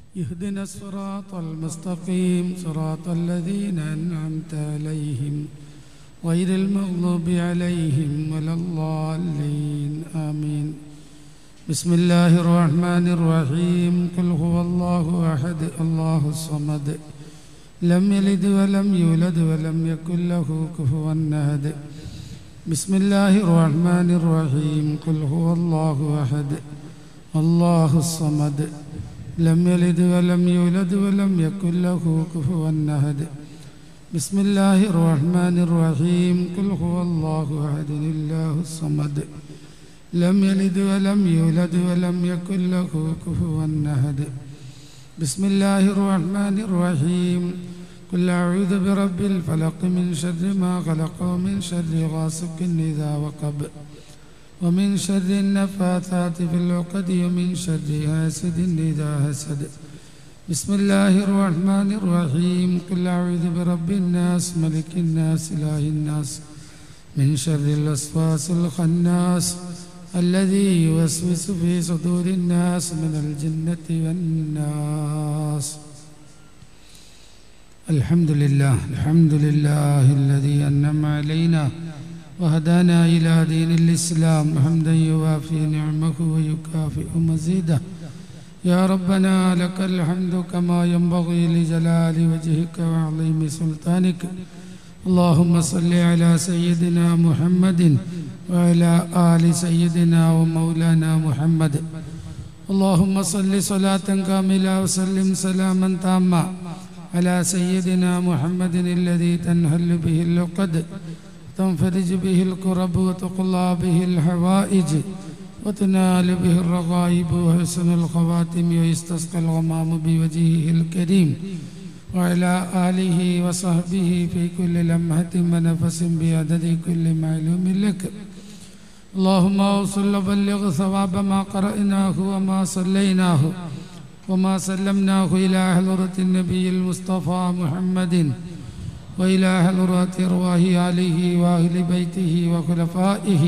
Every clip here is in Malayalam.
اهدنا الصراط المستقيم صراط الذين أنعمت عليهم غير المغضوب عليهم ولا الضالين آمين بسم الله الرحمن الرحيم قل هو الله أحد الله الصمد لم يلد ولم يولد ولم يكن له كفوا أحد بسم الله الرحمن الرحيم قل هو الله أحد الله الصمد لم يلد ولم يولد ولم يكن له كفوا أحد بسم الله الرحمن الرحيم قل هو الله أحد الله الصمد لم يلد ولم يولد ولم يكن له كفوا أحد بسم الله الرحمن الرحيم قل أعوذ برب الفلق من شر ما خلق ومن شر غاسق إذا وقب ومن شر النفاثات في العقد ومن شر حاسد إذا حسد بسم الله الرحمن الرحيم قل أعوذ برب الناس ملك الناس إله الناس من شر الوسواس الخناس الذي يوسوس في صدور الناس من الجنة والناس الحمد لله الحمد لله الذي أنعم علينا وهدانا إلى دين الإسلام حمدا يوافي نعمه ويكافئ مزيده يا ربنا لك الحمد كما ينبغي لجلال وجهك وعظيم سلطانك اللهم صل على سيدنا محمد وعلى آل سيدنا ومولانا محمد اللهم صل صلاة كاملة وسلم سلاما تاما على سيدنا محمد الذي تنهل به اللقد تنفرج به الكرب وتقضى به الحوائج وتنال به الرغائب وحسن الخواتم ويستسقى الغمام بوجهه الكريم وعلى آله وصحبه في كل لمحة ونفس بعدد كل معلوم لك اللهم اوصل وبلغ ثواب ما قرأناه وما صليناه وما سلمناه إلى حضرة النبي المصطفى محمد وإلى حضرة أرواح آله وأهل بيته وخلفائه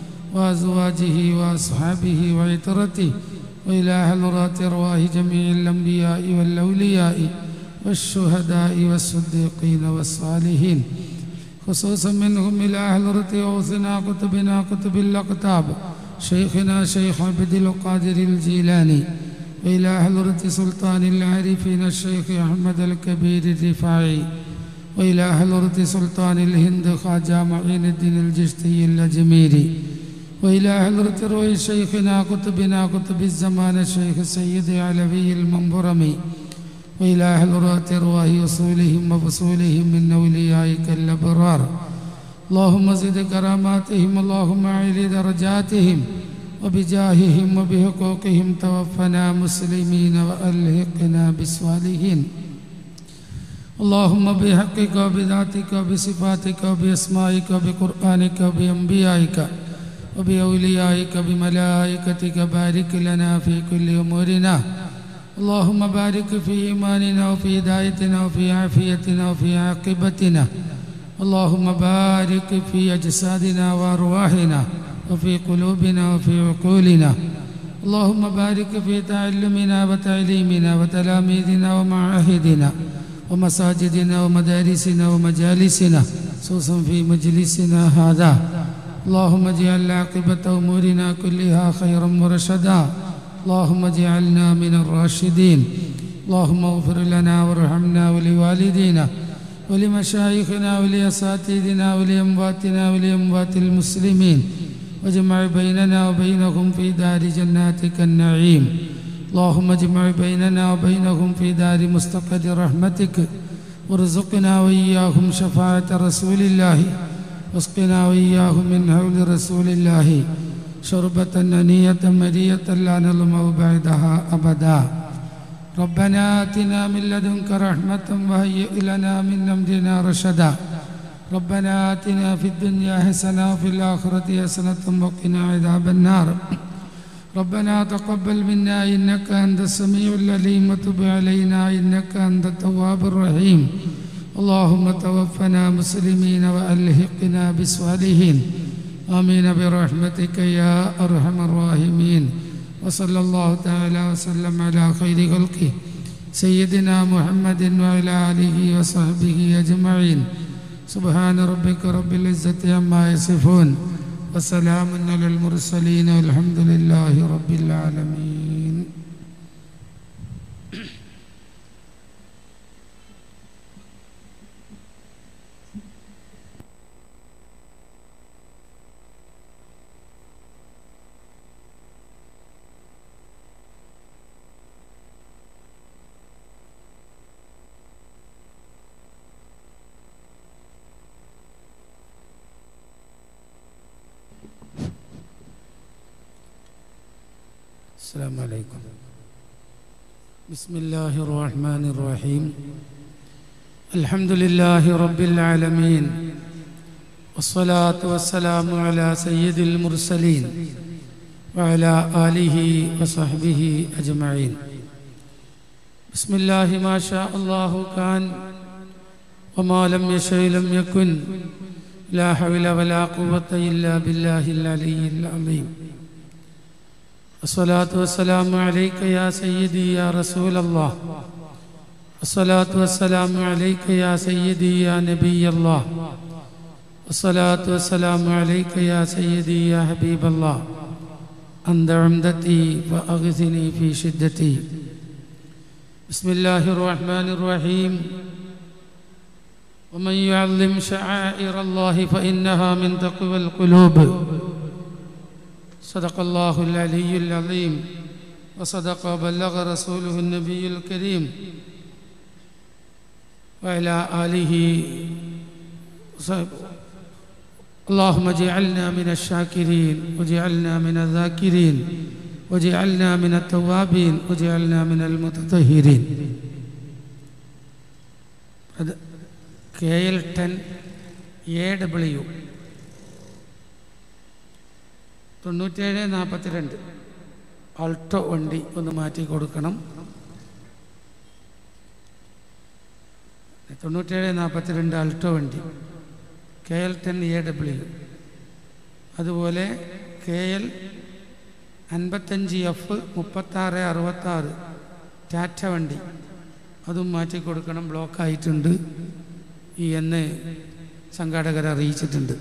وأزواجه وأصحابه وعترته وإلى حضرات أرواح جميع الأنبياء والأولياء والشهداء والصديقين والصالحين خصوصا منهم إلى حضرة أوثنا كتبنا كتب الأقطاب شيخنا شيخ عبد القادر الجيلاني وإلى حضرة سلطان العارفين الشيخ أحمد الكبير الرفاعي وإلى حضرة سلطان الهند خواجة معين الدين الجشتي الأجميري وإلى حضرة روي شيخنا قطبنا قطب الزمان الشيخ السيد علوي المنبرمي وإلى حضرات أرواح أصولهم وفصولهم من أوليائك الأبرار اللهم زد كراماتهم اللهم أعل درجاتهم وبجاههم وبحقوقهم توفنا مسلمين وألحقنا بالصالحين اللهم بحقك وبذاتك وبصفاتك وبأسمائك وبقرآنك وبأنبيائك وبأوليائك بملائكتك بارك لنا في كل أمورنا اللهم بارك في إيماننا وفي هدايتنا وفي عافيتنا وفي عاقبتنا اللهم بارك في أجسادنا وأرواحنا وفي قلوبنا وفي عقولنا اللهم بارك في تعلمنا وتعليمنا وتلاميذنا ومعاهدنا ومساجدنا ومدارسنا ومجالسنا خصوصا في مجلسنا هذا اللهم اجعل عاقبة أمورنا كلها خيرا ورشدا اللهم اجعلنا من الراشدين اللهم اغفر لنا وارحمنا ولوالدينا ولمشايخنا ولأساتذتنا ولأمواتنا ولأموات المسلمين واجمع بيننا وبينهم في دار جناتك النعيم اللهم اجمع بيننا وبينهم في دار مستقر رحمتك وارزقنا وإياهم شفاعة رسول الله واسقنا وإياهم من حول رسول الله شربة ننية مرية لا نظمأ بعدها أبدا ربنا آتنا من لدنك رحمة وهيئ لنا من أمرنا رشدا ربنا آتنا في الدنيا حسنة وفي الآخرة حسنة وقنا عذاب النار ربنا تقبل منا إنك أنت السميع العليم وتب علينا إنك أنت التواب الرحيم اللهم توفنا مسلمين وألحقنا بالصالحين آمين برحمتك يا أرحم الراحمين وصلى الله تعالى وسلم على خير خلقه سيدنا محمد وعلى آله وصحبه أجمعين سبحان ربك رب العزة عما يصفون وسلام على المرسلين والحمد لله رب العالمين السلام عليكم بسم الله الرحمن الرحيم الحمد لله رب العالمين والصلاة والسلام على سيد المرسلين وعلى آله وصحبه أجمعين بسم الله ما شاء الله كان وما لم يشأ لم يكن لا حول ولا قوة إلا بالله العلي العظيم الصلاة والسلام عليك يا سيدي يا رسول الله الصلاة والسلام عليك يا سيدي يا نبي الله الصلاة والسلام عليك يا سيدي يا حبيب الله أنت عمدتي فأغثني في شدتي بسم الله الرحمن الرحيم ومن يعظم شعائر الله فإنها من تقوى القلوب صدق الله العلي العظيم وصدق وبلغ رسوله النبي الكريم وعلى آله وصحبه اللهم اجعلنا من الشاكرين واجعلنا من الذاكرين واجعلنا من التوابين واجعلنا من المتطهرين K L ten A W തൊണ്ണൂറ്റേഴ് നാൽപ്പത്തിരണ്ട് അൾട്ടോ വണ്ടി ഒന്ന് മാറ്റി കൊടുക്കണം തൊണ്ണൂറ്റേഴ് നാൽപ്പത്തിരണ്ട് അൾട്ടോ വണ്ടി K L ten A W അതുപോലെ കെ എൽ അൻപത്തഞ്ച് എഫ് മുപ്പത്താറ് അറുപത്താറ് ടാറ്റ വണ്ടി അതും മാറ്റി കൊടുക്കണം ബ്ലോക്കായിട്ടുണ്ട് ഈ എന്ന് സംഘാടകർ അറിയിച്ചിട്ടുണ്ട്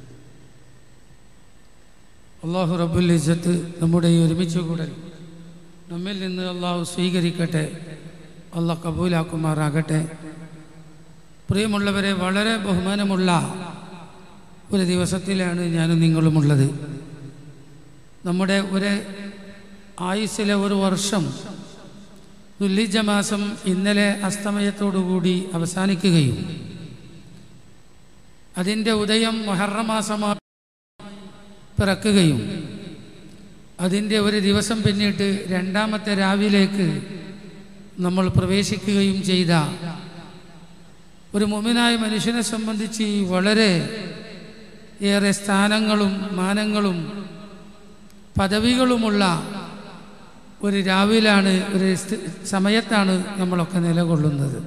അള്ളാഹു റബ്ബുൽ ഇസ്സത്ത് നമ്മുടെ ഈ ഒരുമിച്ച് കൂടൽ നമ്മിൽ നിന്ന് അള്ളാഹു സ്വീകരിക്കട്ടെ അള്ളാഹ് കബൂലാക്കുമാറാകട്ടെ പ്രിയമുള്ളവരെ വളരെ ബഹുമാനമുള്ള ഒരു ദിവസത്തിലാണ് ഞാനും നിങ്ങളുമുള്ളത് നമ്മുടെ ഒരു ആയുസ്സിലെ ഒരു വർഷം ദുല്ലിജ മാസം ഇന്നലെ അസ്തമയത്തോടുകൂടി അവസാനിക്കുകയും അതിൻ്റെ ഉദയം മൊഹറ മാസമായി പിറക്കുകയും അതിൻ്റെ ഒരു ദിവസം പിന്നിട്ട് രണ്ടാമത്തെ രാവിലേക്ക് നമ്മൾ പ്രവേശിക്കുകയും ചെയ്ത ഒരു മുമിനായ മനുഷ്യനെ സംബന്ധിച്ച് വളരെ ഏറെ സ്ഥാനങ്ങളും മാനങ്ങളും പദവികളുമുള്ള ഒരു രാവിലാണ് ഒരു സമയത്താണ് നമ്മളൊക്കെ നിലകൊള്ളുന്നത്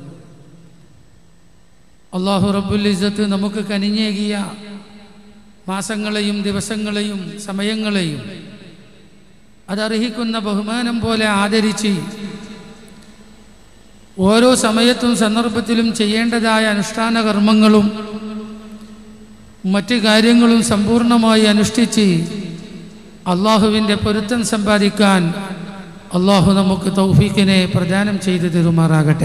അള്ളാഹു റബ്ബുൽ ഇസ്സത്ത് നമുക്ക് കനിഞ്ഞേകിയ മാസങ്ങളെയും ദിവസങ്ങളെയും സമയങ്ങളെയും അതർഹിക്കുന്ന ബഹുമാനം പോലെ ആദരിച്ച് ഓരോ സമയത്തും സന്ദർഭത്തിലും ചെയ്യേണ്ടതായ അനുഷ്ഠാന കർമ്മങ്ങളും മറ്റ് കാര്യങ്ങളും സമ്പൂർണമായി അനുഷ്ഠിച്ച് അള്ളാഹുവിൻ്റെ പൊരുത്തം സമ്പാദിക്കാൻ അള്ളാഹു നമുക്ക് തൗഫീഖിനെ പ്രദാനം ചെയ്തു തരുമാറാകട്ടെ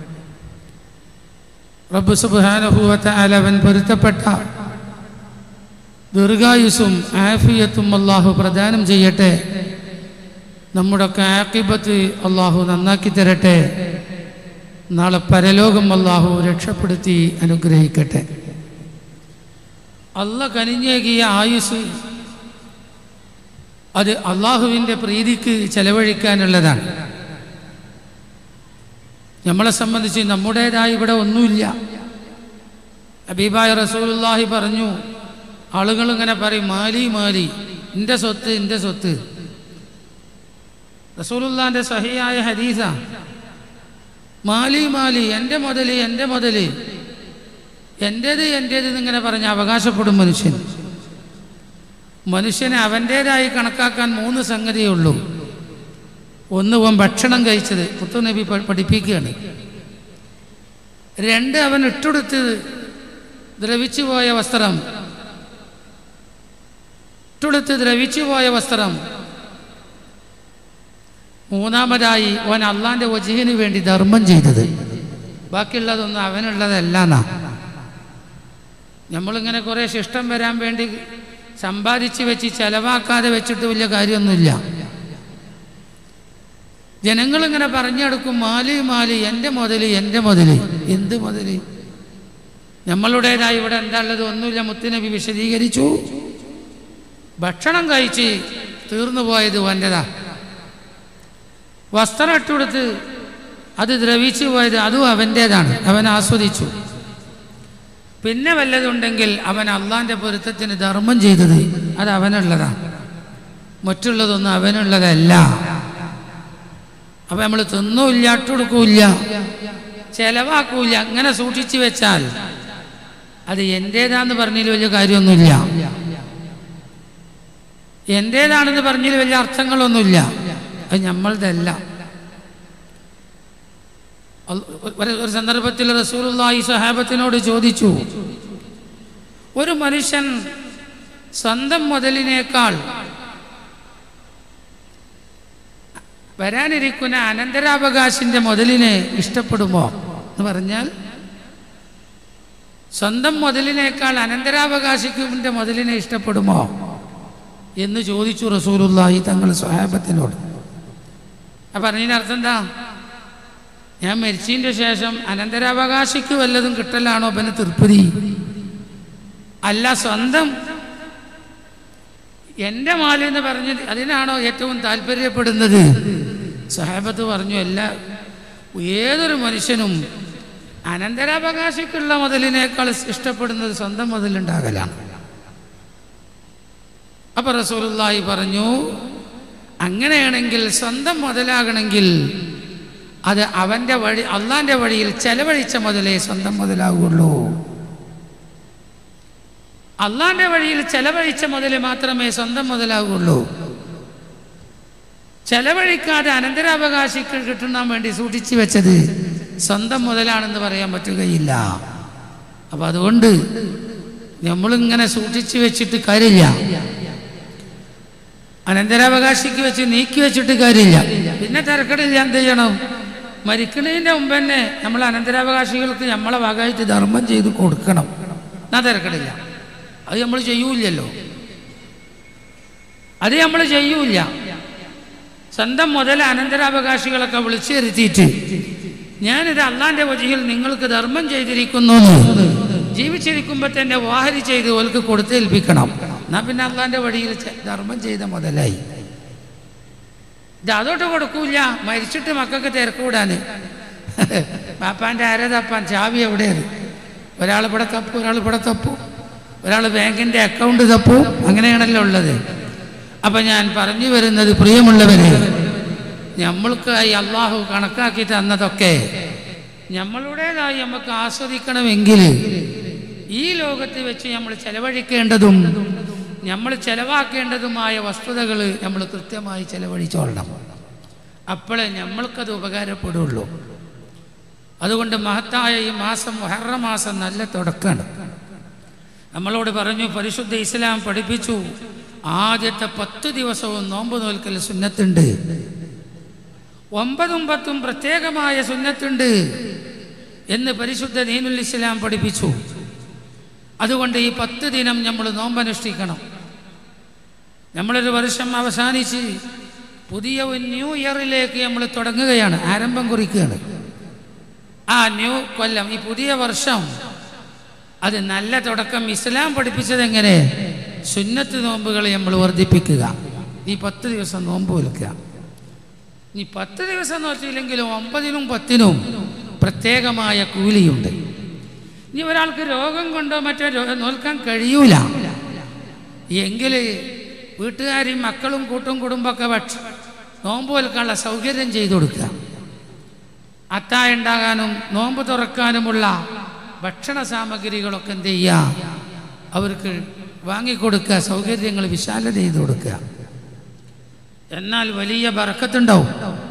റബ്ബ് സുബാനഹുവത്ത അലവൻ പൊരുത്തപ്പെട്ട ദീർഘായുസും ആഫിയത്തും അള്ളാഹു പ്രദാനം ചെയ്യട്ടെ നമ്മുടെ ആക്കിബത്ത് അള്ളാഹു നന്നാക്കി തരട്ടെ നാളെ പരലോകം അള്ളാഹു രക്ഷപ്പെടുത്തി അനുഗ്രഹിക്കട്ടെ അല്ല കനിഞ്ഞേകിയ ആയുസ് അത് അള്ളാഹുവിൻ്റെ പ്രീതിക്ക് ചെലവഴിക്കാനുള്ളതാണ് നമ്മളെ സംബന്ധിച്ച് നമ്മുടേതായി ഇവിടെ ഒന്നുമില്ല അബീബായ റസൂലുല്ലാഹി പറഞ്ഞു ആളുകൾ ഇങ്ങനെ പറയും മാലി മാലി എൻ്റെ സ്വത്ത് എൻ്റെ സ്വത്ത് റസൂലുല്ലാൻ്റെ സഹിയായ ഹദീസ മാലി മാലി എൻ്റെ മുതല് എൻ്റെ മുതല് എൻ്റേത് എൻ്റേത് എന്നിങ്ങനെ പറഞ്ഞ് അവകാശപ്പെടും മനുഷ്യൻ മനുഷ്യനെ അവൻ്റേതായി കണക്കാക്കാൻ മൂന്ന് സംഗതിയേ ഉള്ളൂ ഒന്ന് അവൻ ഭക്ഷണം കഴിച്ചത് മുത്തുനബി പ- പഠിപ്പിക്കുകയാണ് രണ്ട് അവൻ ഇട്ടുകൊടുത്ത് ദ്രവിച്ചു പോയ വസ്ത്രം ഇട്ടുകൊടുത്ത് ദ്രവിച്ചു പോയ വസ്ത്രം മൂന്നാമതായി അവൻ അള്ളാന്റെ വജീഹിന് വേണ്ടി ധർമ്മം ചെയ്തത് ബാക്കിയുള്ളതൊന്നും അവനുള്ളതല്ല എന്നാ നമ്മളിങ്ങനെ കുറേ ശിഷ്ടം വരാൻ വേണ്ടി സമ്പാദിച്ച് വെച്ച് ചെലവാക്കാതെ വെച്ചിട്ട് വലിയ കാര്യമൊന്നുമില്ല ജനങ്ങളിങ്ങനെ പറഞ്ഞെടുക്കും മാലി മാലി എൻ്റെ മുതൽ എൻ്റെ മുതൽ എന്ത് മുതൽ നമ്മളുടേതായി ഇവിടെ എന്താ ഉള്ളത് ഒന്നുമില്ല മുത്തുനബി വിശദീകരിച്ചു ഭക്ഷണം കഴിച്ച് തീർന്നു പോയത് വൻ്റെതാ വസ്ത്രം ഇട്ടുകൊടുത്ത് അത് ദ്രവിച്ചു പോയത് അതും അവൻ്റേതാണ് അവൻ ആസ്വദിച്ചു പിന്നെ വല്ലതുണ്ടെങ്കിൽ അവൻ അള്ളാന്റെ പൊരുത്തത്തിന് ധർമ്മം ചെയ്തത് അത് അവനുള്ളതാണ് മറ്റുള്ളതൊന്നും അവനുള്ളതല്ല അപ്പൊ നമ്മൾ തിന്നൂല്ല ഇട്ടുകൊടുക്കൂല്ല ചെലവാക്കൂല അങ്ങനെ സൂക്ഷിച്ചു വെച്ചാൽ അത് എൻ്റേതാന്ന് പറഞ്ഞതിൽ വലിയ കാര്യമൊന്നുമില്ല എൻ്റേതാണെന്ന് പറഞ്ഞതിൽ വലിയ അർത്ഥങ്ങളൊന്നുമില്ല അത് നമ്മളതല്ല അൽ- ഒരു ഒരു സന്ദർഭത്തിൽ റസൂലുള്ളാഹി സ്വഹാബത്തിനോട് ചോദിച്ചു ഒരു മനുഷ്യൻ സ്വന്തം മുതലിനേക്കാൾ വരാനിരിക്കുന്ന അനന്തരാവകാശിന്റെ മുതലിനെ ഇഷ്ടപ്പെടുമോ എന്ന് പറഞ്ഞാൽ സ്വന്തം മുതലിനേക്കാൾ അനന്തരാവകാശിക്കുവിൻ്റെ മുതലിനെ ഇഷ്ടപ്പെടുമോ എന്ന് ചോദിച്ചു റസൂലുള്ളാഹി തങ്ങൾ സ്വഹാബത്തിനോട് അപ്പം പറഞ്ഞതിന് അർത്ഥം എന്താ ഞാൻ മരിച്ചതിൻ്റെ ശേഷം അനന്തരാവകാശിക്ക് വല്ലതും കിട്ടലാണോ പിന്നെ തൃപ്തി അല്ല സ്വന്തം എൻ്റെ മാല എന്ന് പറഞ്ഞത് അതിനാണോ ഏറ്റവും താല്പര്യപ്പെടുന്നത് സഹാബത്ത് പറഞ്ഞു എല്ലാ ഏതൊരു മനുഷ്യനും അനന്തരാവകാശിക്കുള്ള മുതലിനേക്കാൾ ഇഷ്ടപ്പെടുന്നത് സ്വന്തം മുതലുണ്ടാകലാണ് അപ്പൊ റസൂലുള്ളാഹി പറഞ്ഞു അങ്ങനെയാണെങ്കിൽ സ്വന്തം മുതലാകണമെങ്കിൽ അത് അവൻ്റെ വഴി അള്ളാന്റെ വഴിയിൽ ചെലവഴിച്ച മുതലേ സ്വന്തം മുതലാകുള്ളൂ അള്ളാന്റെ വഴിയിൽ ചെലവഴിച്ച മുതൽ മാത്രമേ സ്വന്തം മുതലാകുള്ളൂ ചെലവഴിക്കാതെ അനന്തരാവകാശിക്ക് കിട്ടുന്ന വേണ്ടി സൂക്ഷിച്ചു വെച്ചത് സ്വന്തം മുതലാണെന്ന് പറയാൻ പറ്റുകയില്ല അപ്പൊ അതുകൊണ്ട് നമ്മളിങ്ങനെ സൂക്ഷിച്ചു വെച്ചിട്ട് കാര്യമില്ല അനന്തരാവകാശിക്ക് വെച്ച് നീക്കി വെച്ചിട്ട് കാര്യമില്ല പിന്നെ തിരക്കടില്ല എന്ത് ചെയ്യണം മരിക്കണതിൻ്റെ മുമ്പ് തന്നെ നമ്മൾ അനന്തരാവകാശികൾക്ക് നമ്മളെ ഭാഗമായിട്ട് ധർമ്മം ചെയ്ത് കൊടുക്കണം എന്നാ തിരക്കടില്ല അത് നമ്മൾ ചെയ്യൂലല്ലോ അത് നമ്മൾ ചെയ്യൂല സ്വന്തം മുതൽ അനന്തരാവകാശികളൊക്കെ വിളിച്ചു വരുത്തിയിട്ട് ഞാനിത് അള്ളാന്റെ വജിയിൽ നിങ്ങൾക്ക് ധർമ്മം ചെയ്തിരിക്കുന്നു എന്ന് ജീവിച്ചിരിക്കുമ്പോൾ തന്നെ വാഹരി ചെയ്ത് ഓൽക്ക് കൊടുത്തേൽപ്പിക്കണം എന്നാ പിന്നെ അള്ളാന്റെ വഴിയിൽ ചെ- ധർമ്മം ചെയ്ത മുതലായി ഇത് അതോട്ട് കൊടുക്കൂല മരിച്ചിട്ട് മക്കൾക്ക് തിരക്കൂടാന് പാപ്പാൻ്റെ ആരെ തപ്പാൻ ചാവി എവിടെയത് ഒരാൾ ഇവിടെ തപ്പും ഒരാൾ ഇവിടെ തപ്പും ഒരാൾ ബാങ്കിൻ്റെ അക്കൗണ്ട് തപ്പും അങ്ങനെയാണല്ലോ ഉള്ളത് അപ്പം ഞാൻ പറഞ്ഞു വരുന്നത് പ്രിയമുള്ളവരെ നമ്മൾക്കായി അള്ളാഹു കണക്കാക്കി തന്നതൊക്കെ നമ്മളുടേതായി നമുക്ക് ആസ്വദിക്കണമെങ്കിൽ ഈ ലോകത്ത് വെച്ച് നമ്മൾ ചെലവഴിക്കേണ്ടതും നമ്മൾ ചെലവാക്കേണ്ടതുമായ വസ്തുതകൾ നമ്മൾ കൃത്യമായി ചെലവഴിച്ചോളണം അപ്പോഴേ നമ്മൾക്കത് ഉപകാരപ്പെടുള്ളൂ അതുകൊണ്ട് മഹത്തായ ഈ മാസം മൊഹറ മാസം നല്ല തുടക്കമാണ് നമ്മളോട് പറഞ്ഞു പരിശുദ്ധ ഇസ്ലാം പഠിപ്പിച്ചു ആദ്യത്തെ പത്ത് ദിവസവും നോമ്പ് നോൽക്കൽ സുന്നത്തുണ്ട് ഒമ്പതും പത്തും പ്രത്യേകമായ സുന്നത്തുണ്ട് എന്ന് പരിശുദ്ധ ദീനുൽ ഇസ്ലാം പഠിപ്പിച്ചു അതുകൊണ്ട് ഈ പത്ത് ദിനം നമ്മൾ നോമ്പനുഷ്ഠിക്കണം നമ്മളൊരു വർഷം അവസാനിച്ച് പുതിയ ഒരു ന്യൂ ഇയറിലേക്ക് നമ്മൾ തുടങ്ങുകയാണ് ആരംഭം കുറിക്കുകയാണ് ആ ന്യൂ കൊല്ലം ഈ പുതിയ വർഷം അത് നല്ല തുടക്കം ഇസ്ലാം പഠിപ്പിച്ചത് എങ്ങനെ സുന്നത്ത് നോമ്പുകൾ നമ്മൾ വർദ്ധിപ്പിക്കുക ഈ പത്ത് ദിവസം നോമ്പ് വിൽക്കുക ഇനി പത്ത് ദിവസം നോക്കിയില്ലെങ്കിലും ഒമ്പതിനും പത്തിനും പ്രത്യേകമായ കൂലിയുണ്ട് ഇനി ഒരാൾക്ക് രോഗം കൊണ്ടോ മറ്റോ രോ- നോൽക്കാൻ കഴിയൂല എങ്കിൽ വീട്ടുകാരും മക്കളും കൂട്ടും കുടുംബമൊക്കെ ഭക്ഷ നോമ്പ് വിൽക്കാനുള്ള സൗകര്യം ചെയ്തു കൊടുക്കുക അത്തായ ഉണ്ടാകാനും നോമ്പ് തുറക്കാനുമുള്ള ഭക്ഷണ സാമഗ്രികളൊക്കെ എന്ത് ചെയ്യുക അവർക്ക് വാങ്ങിക്കൊടുക്കുക സൗകര്യങ്ങൾ വിശാലത ചെയ്ത് കൊടുക്കുക എന്നാൽ വലിയ ബറക്കത്തുണ്ടാവും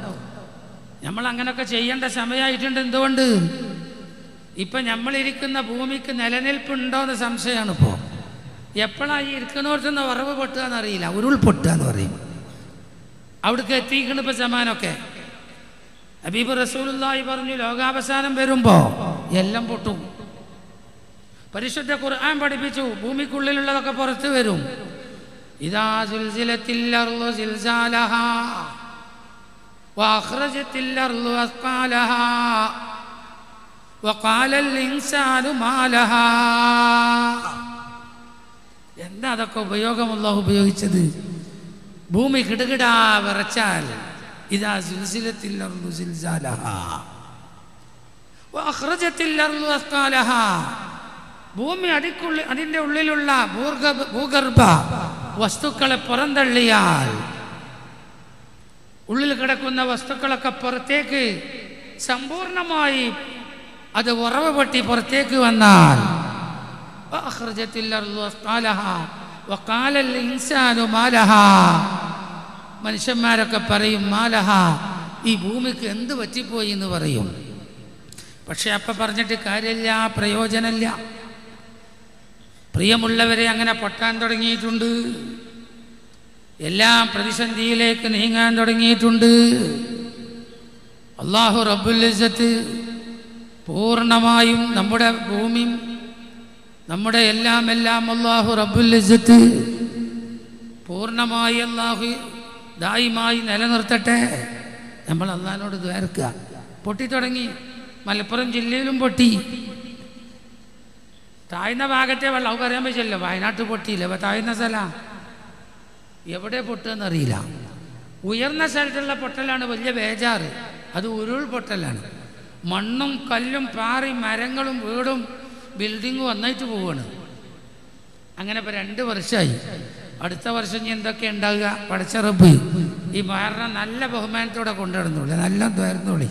നമ്മൾ അങ്ങനൊക്കെ ചെയ്യേണ്ട സമയമായിട്ടുണ്ട് എന്തുകൊണ്ട് ഇപ്പം നമ്മളിരിക്കുന്ന ഭൂമിക്ക് നിലനിൽപ്പുണ്ടോ എന്ന് സംശയമാണ് ഇപ്പോൾ എപ്പോഴാണ് ഈ ഇരിക്കണോടത്തുനിന്ന് ഉറവ് പൊട്ടുക എന്നറിയില്ല ഉരുൾ പൊട്ടുക എന്ന് പറയും അവിടേക്ക് എത്തിക്കണം ഇപ്പം സമാനമൊക്കെ ഹബീബ് റസൂലുള്ളാഹി പറഞ്ഞു ലോകാവസാനം വരുമ്പോ എല്ലാം പൊട്ടും പരിശുദ്ധ ഖുർആൻ പഠിപ്പിച്ചു ഭൂമിക്കുള്ളിലുള്ളതൊക്കെ പുറത്തു വരും ഇതാ സുൽസിലത്തിൽ അർളു സിൽസാലഹാ وأخرجت الأرض أثقالها وقال الإنسان ما لها എന്താ അതൊക്കെ ഉപയോഗമുള്ള ഉപയോഗിച്ചത് ഭൂമി കിടുകിടാ വിറച്ചാൽ ഇതാ സിൽസിലത്തിൽ അർളു സിൽസാലഹാ വഅഖ്റജത്തിൽ അർളു അസ്കാലഹാ ഭൂമി അതിക്കുള്ളിൽ അതിൻ്റെ ഉള്ളിലുള്ള ഭൂഗർഭ ഭൂഗർഭ വസ്തുക്കളെ പുറന്തള്ളിയാൽ ഉള്ളിൽ കിടക്കുന്ന വസ്തുക്കളൊക്കെ പുറത്തേക്ക് സമ്പൂർണമായി അത് ഉറവ് പൊട്ടി പുറത്തേക്ക് വന്നാൽ وأخرجت الأرض أثقالها وقال الإنسان ما لها മനുഷ്യന്മാരൊക്കെ പറയും മാലഹ ഈ ഭൂമിക്ക് എന്ത് പറ്റിപ്പോയി എന്ന് പറയും പക്ഷെ അപ്പം പറഞ്ഞിട്ട് കാര്യമില്ല പ്രയോജനമില്ല പ്രിയമുള്ളവരെ അങ്ങനെ പൊട്ടാൻ തുടങ്ങിയിട്ടുണ്ട് എല്ലാം പ്രതിസന്ധിയിലേക്ക് നീങ്ങാൻ തുടങ്ങിയിട്ടുണ്ട് അള്ളാഹു റബ്ബുലിസത്ത് പൂർണ്ണമായും നമ്മുടെ ഭൂമി നമ്മുടെ എല്ലാം എല്ലാം അള്ളാഹു റബ്ബുലിസത്ത് പൂർണ്ണമായി അള്ളാഹു ദായിമായി നിലനിർത്തട്ടെ നമ്മൾ അള്ളാഹിനോട് ദ്വാരക്കുക പൊട്ടിത്തുടങ്ങി മലപ്പുറം ജില്ലയിലും പൊട്ടി താഴ്ന്ന ഭാഗത്തെ വെള്ളം അത് പറയാൻ പറ്റില്ല വയനാട്ട് പൊട്ടിയില്ല അപ്പോൾ താഴ്ന്ന സ്ഥലം എവിടെ പൊട്ടുമെന്നറിയില്ല ഉയർന്ന സ്ഥലത്തുള്ള പൊട്ടലാണ് വലിയ ബേജാറ് അത് ഉരുൾ പൊട്ടലാണ് മണ്ണും കല്ലും പാറി മരങ്ങളും വീടും ബിൽഡിങ്ങും ഒന്നായിട്ട് പോവാണ് അങ്ങനെ ഇപ്പോൾ രണ്ട് വർഷമായി അടുത്ത വർഷം ഇനി എന്തൊക്കെ ഉണ്ടാവുക പടച്ചറപ്പ് ഈ മരണം നല്ല ബഹുമാനത്തോടെ കൊണ്ടുവരുന്നോളി നല്ല ദ്വാരുന്നോളി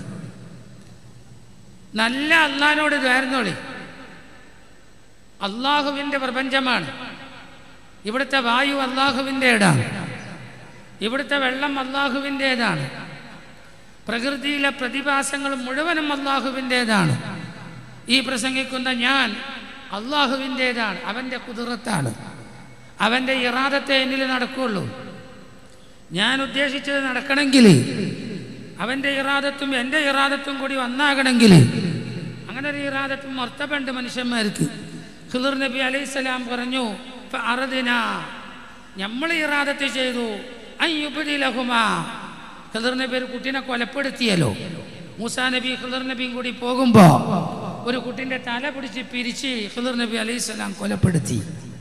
നല്ല അള്ളഹാനോട് ദ്വാരുന്നോളി അള്ളാഹുവിൻ്റെ പ്രപഞ്ചമാണ് ഇവിടുത്തെ വായു അള്ളാഹുവിൻ്റെതാണ് ഇവിടുത്തെ വെള്ളം അള്ളാഹുവിൻ്റേതാണ് പ്രകൃതിയിലെ പ്രതിഭാസങ്ങൾ മുഴുവനും അള്ളാഹുവിൻ്റേതാണ് ഈ പ്രസംഗിക്കുന്ന ഞാൻ അള്ളാഹുവിൻ്റേതാണ് അവൻ്റെ കുതിരത്താണ് അവൻ്റെ ഇറാദത്തെ എന്നിൽ നടക്കുകയുള്ളൂ ഞാൻ ഉദ്ദേശിച്ചത് നടക്കണമെങ്കിൽ അവൻ്റെ ഇറാദത്തും എൻ്റെ ഇറാദത്തും കൂടി ഒന്നാകണമെങ്കിൽ അങ്ങനെ ഒരു ഇറാദത്തും മർത്തബുണ്ട് മനുഷ്യന്മാർക്ക് ഖിദർ നബി അലൈഹിസ്സലാം പറഞ്ഞു അറദിന നമ്മൾ ഇറാദത്ത് ചെയ്തു അയ്യുബിലഹുമാ ഖിദർ നബി ഒരു കുട്ടീനെ കൊലപ്പെടുത്തിയല്ലോ മൂസാ നബി ഖിദർ നബിയും കൂടി പോകുമ്പോൾ ഒരു കുട്ടിൻ്റെ തല പിടിച്ച് പിരിച്ച് ഖിദർ നബി അലൈഹിസ്സലാം കൊലപ്പെടുത്തി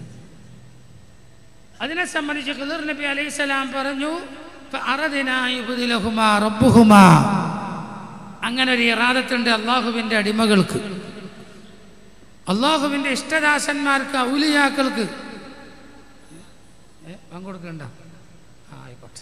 അതിനെ സംബന്ധിച്ച് ഖിദർ നബി അലൈഹിസ്സലാം പറഞ്ഞു അറദിന യുബിലഹുമാ റബ്ബുഹുമാ അങ്ങനെ ഒരു ഇറാദത്തുണ്ട് അള്ളാഹുവിൻ്റെ അടിമകൾക്ക് അള്ളാഹുവിൻ്റെ ഇഷ്ടദാസന്മാർക്ക് ഔലിയാക്കൾക്ക് പങ്കെടുക്കണ്ട ആ ആയിക്കോട്ടെ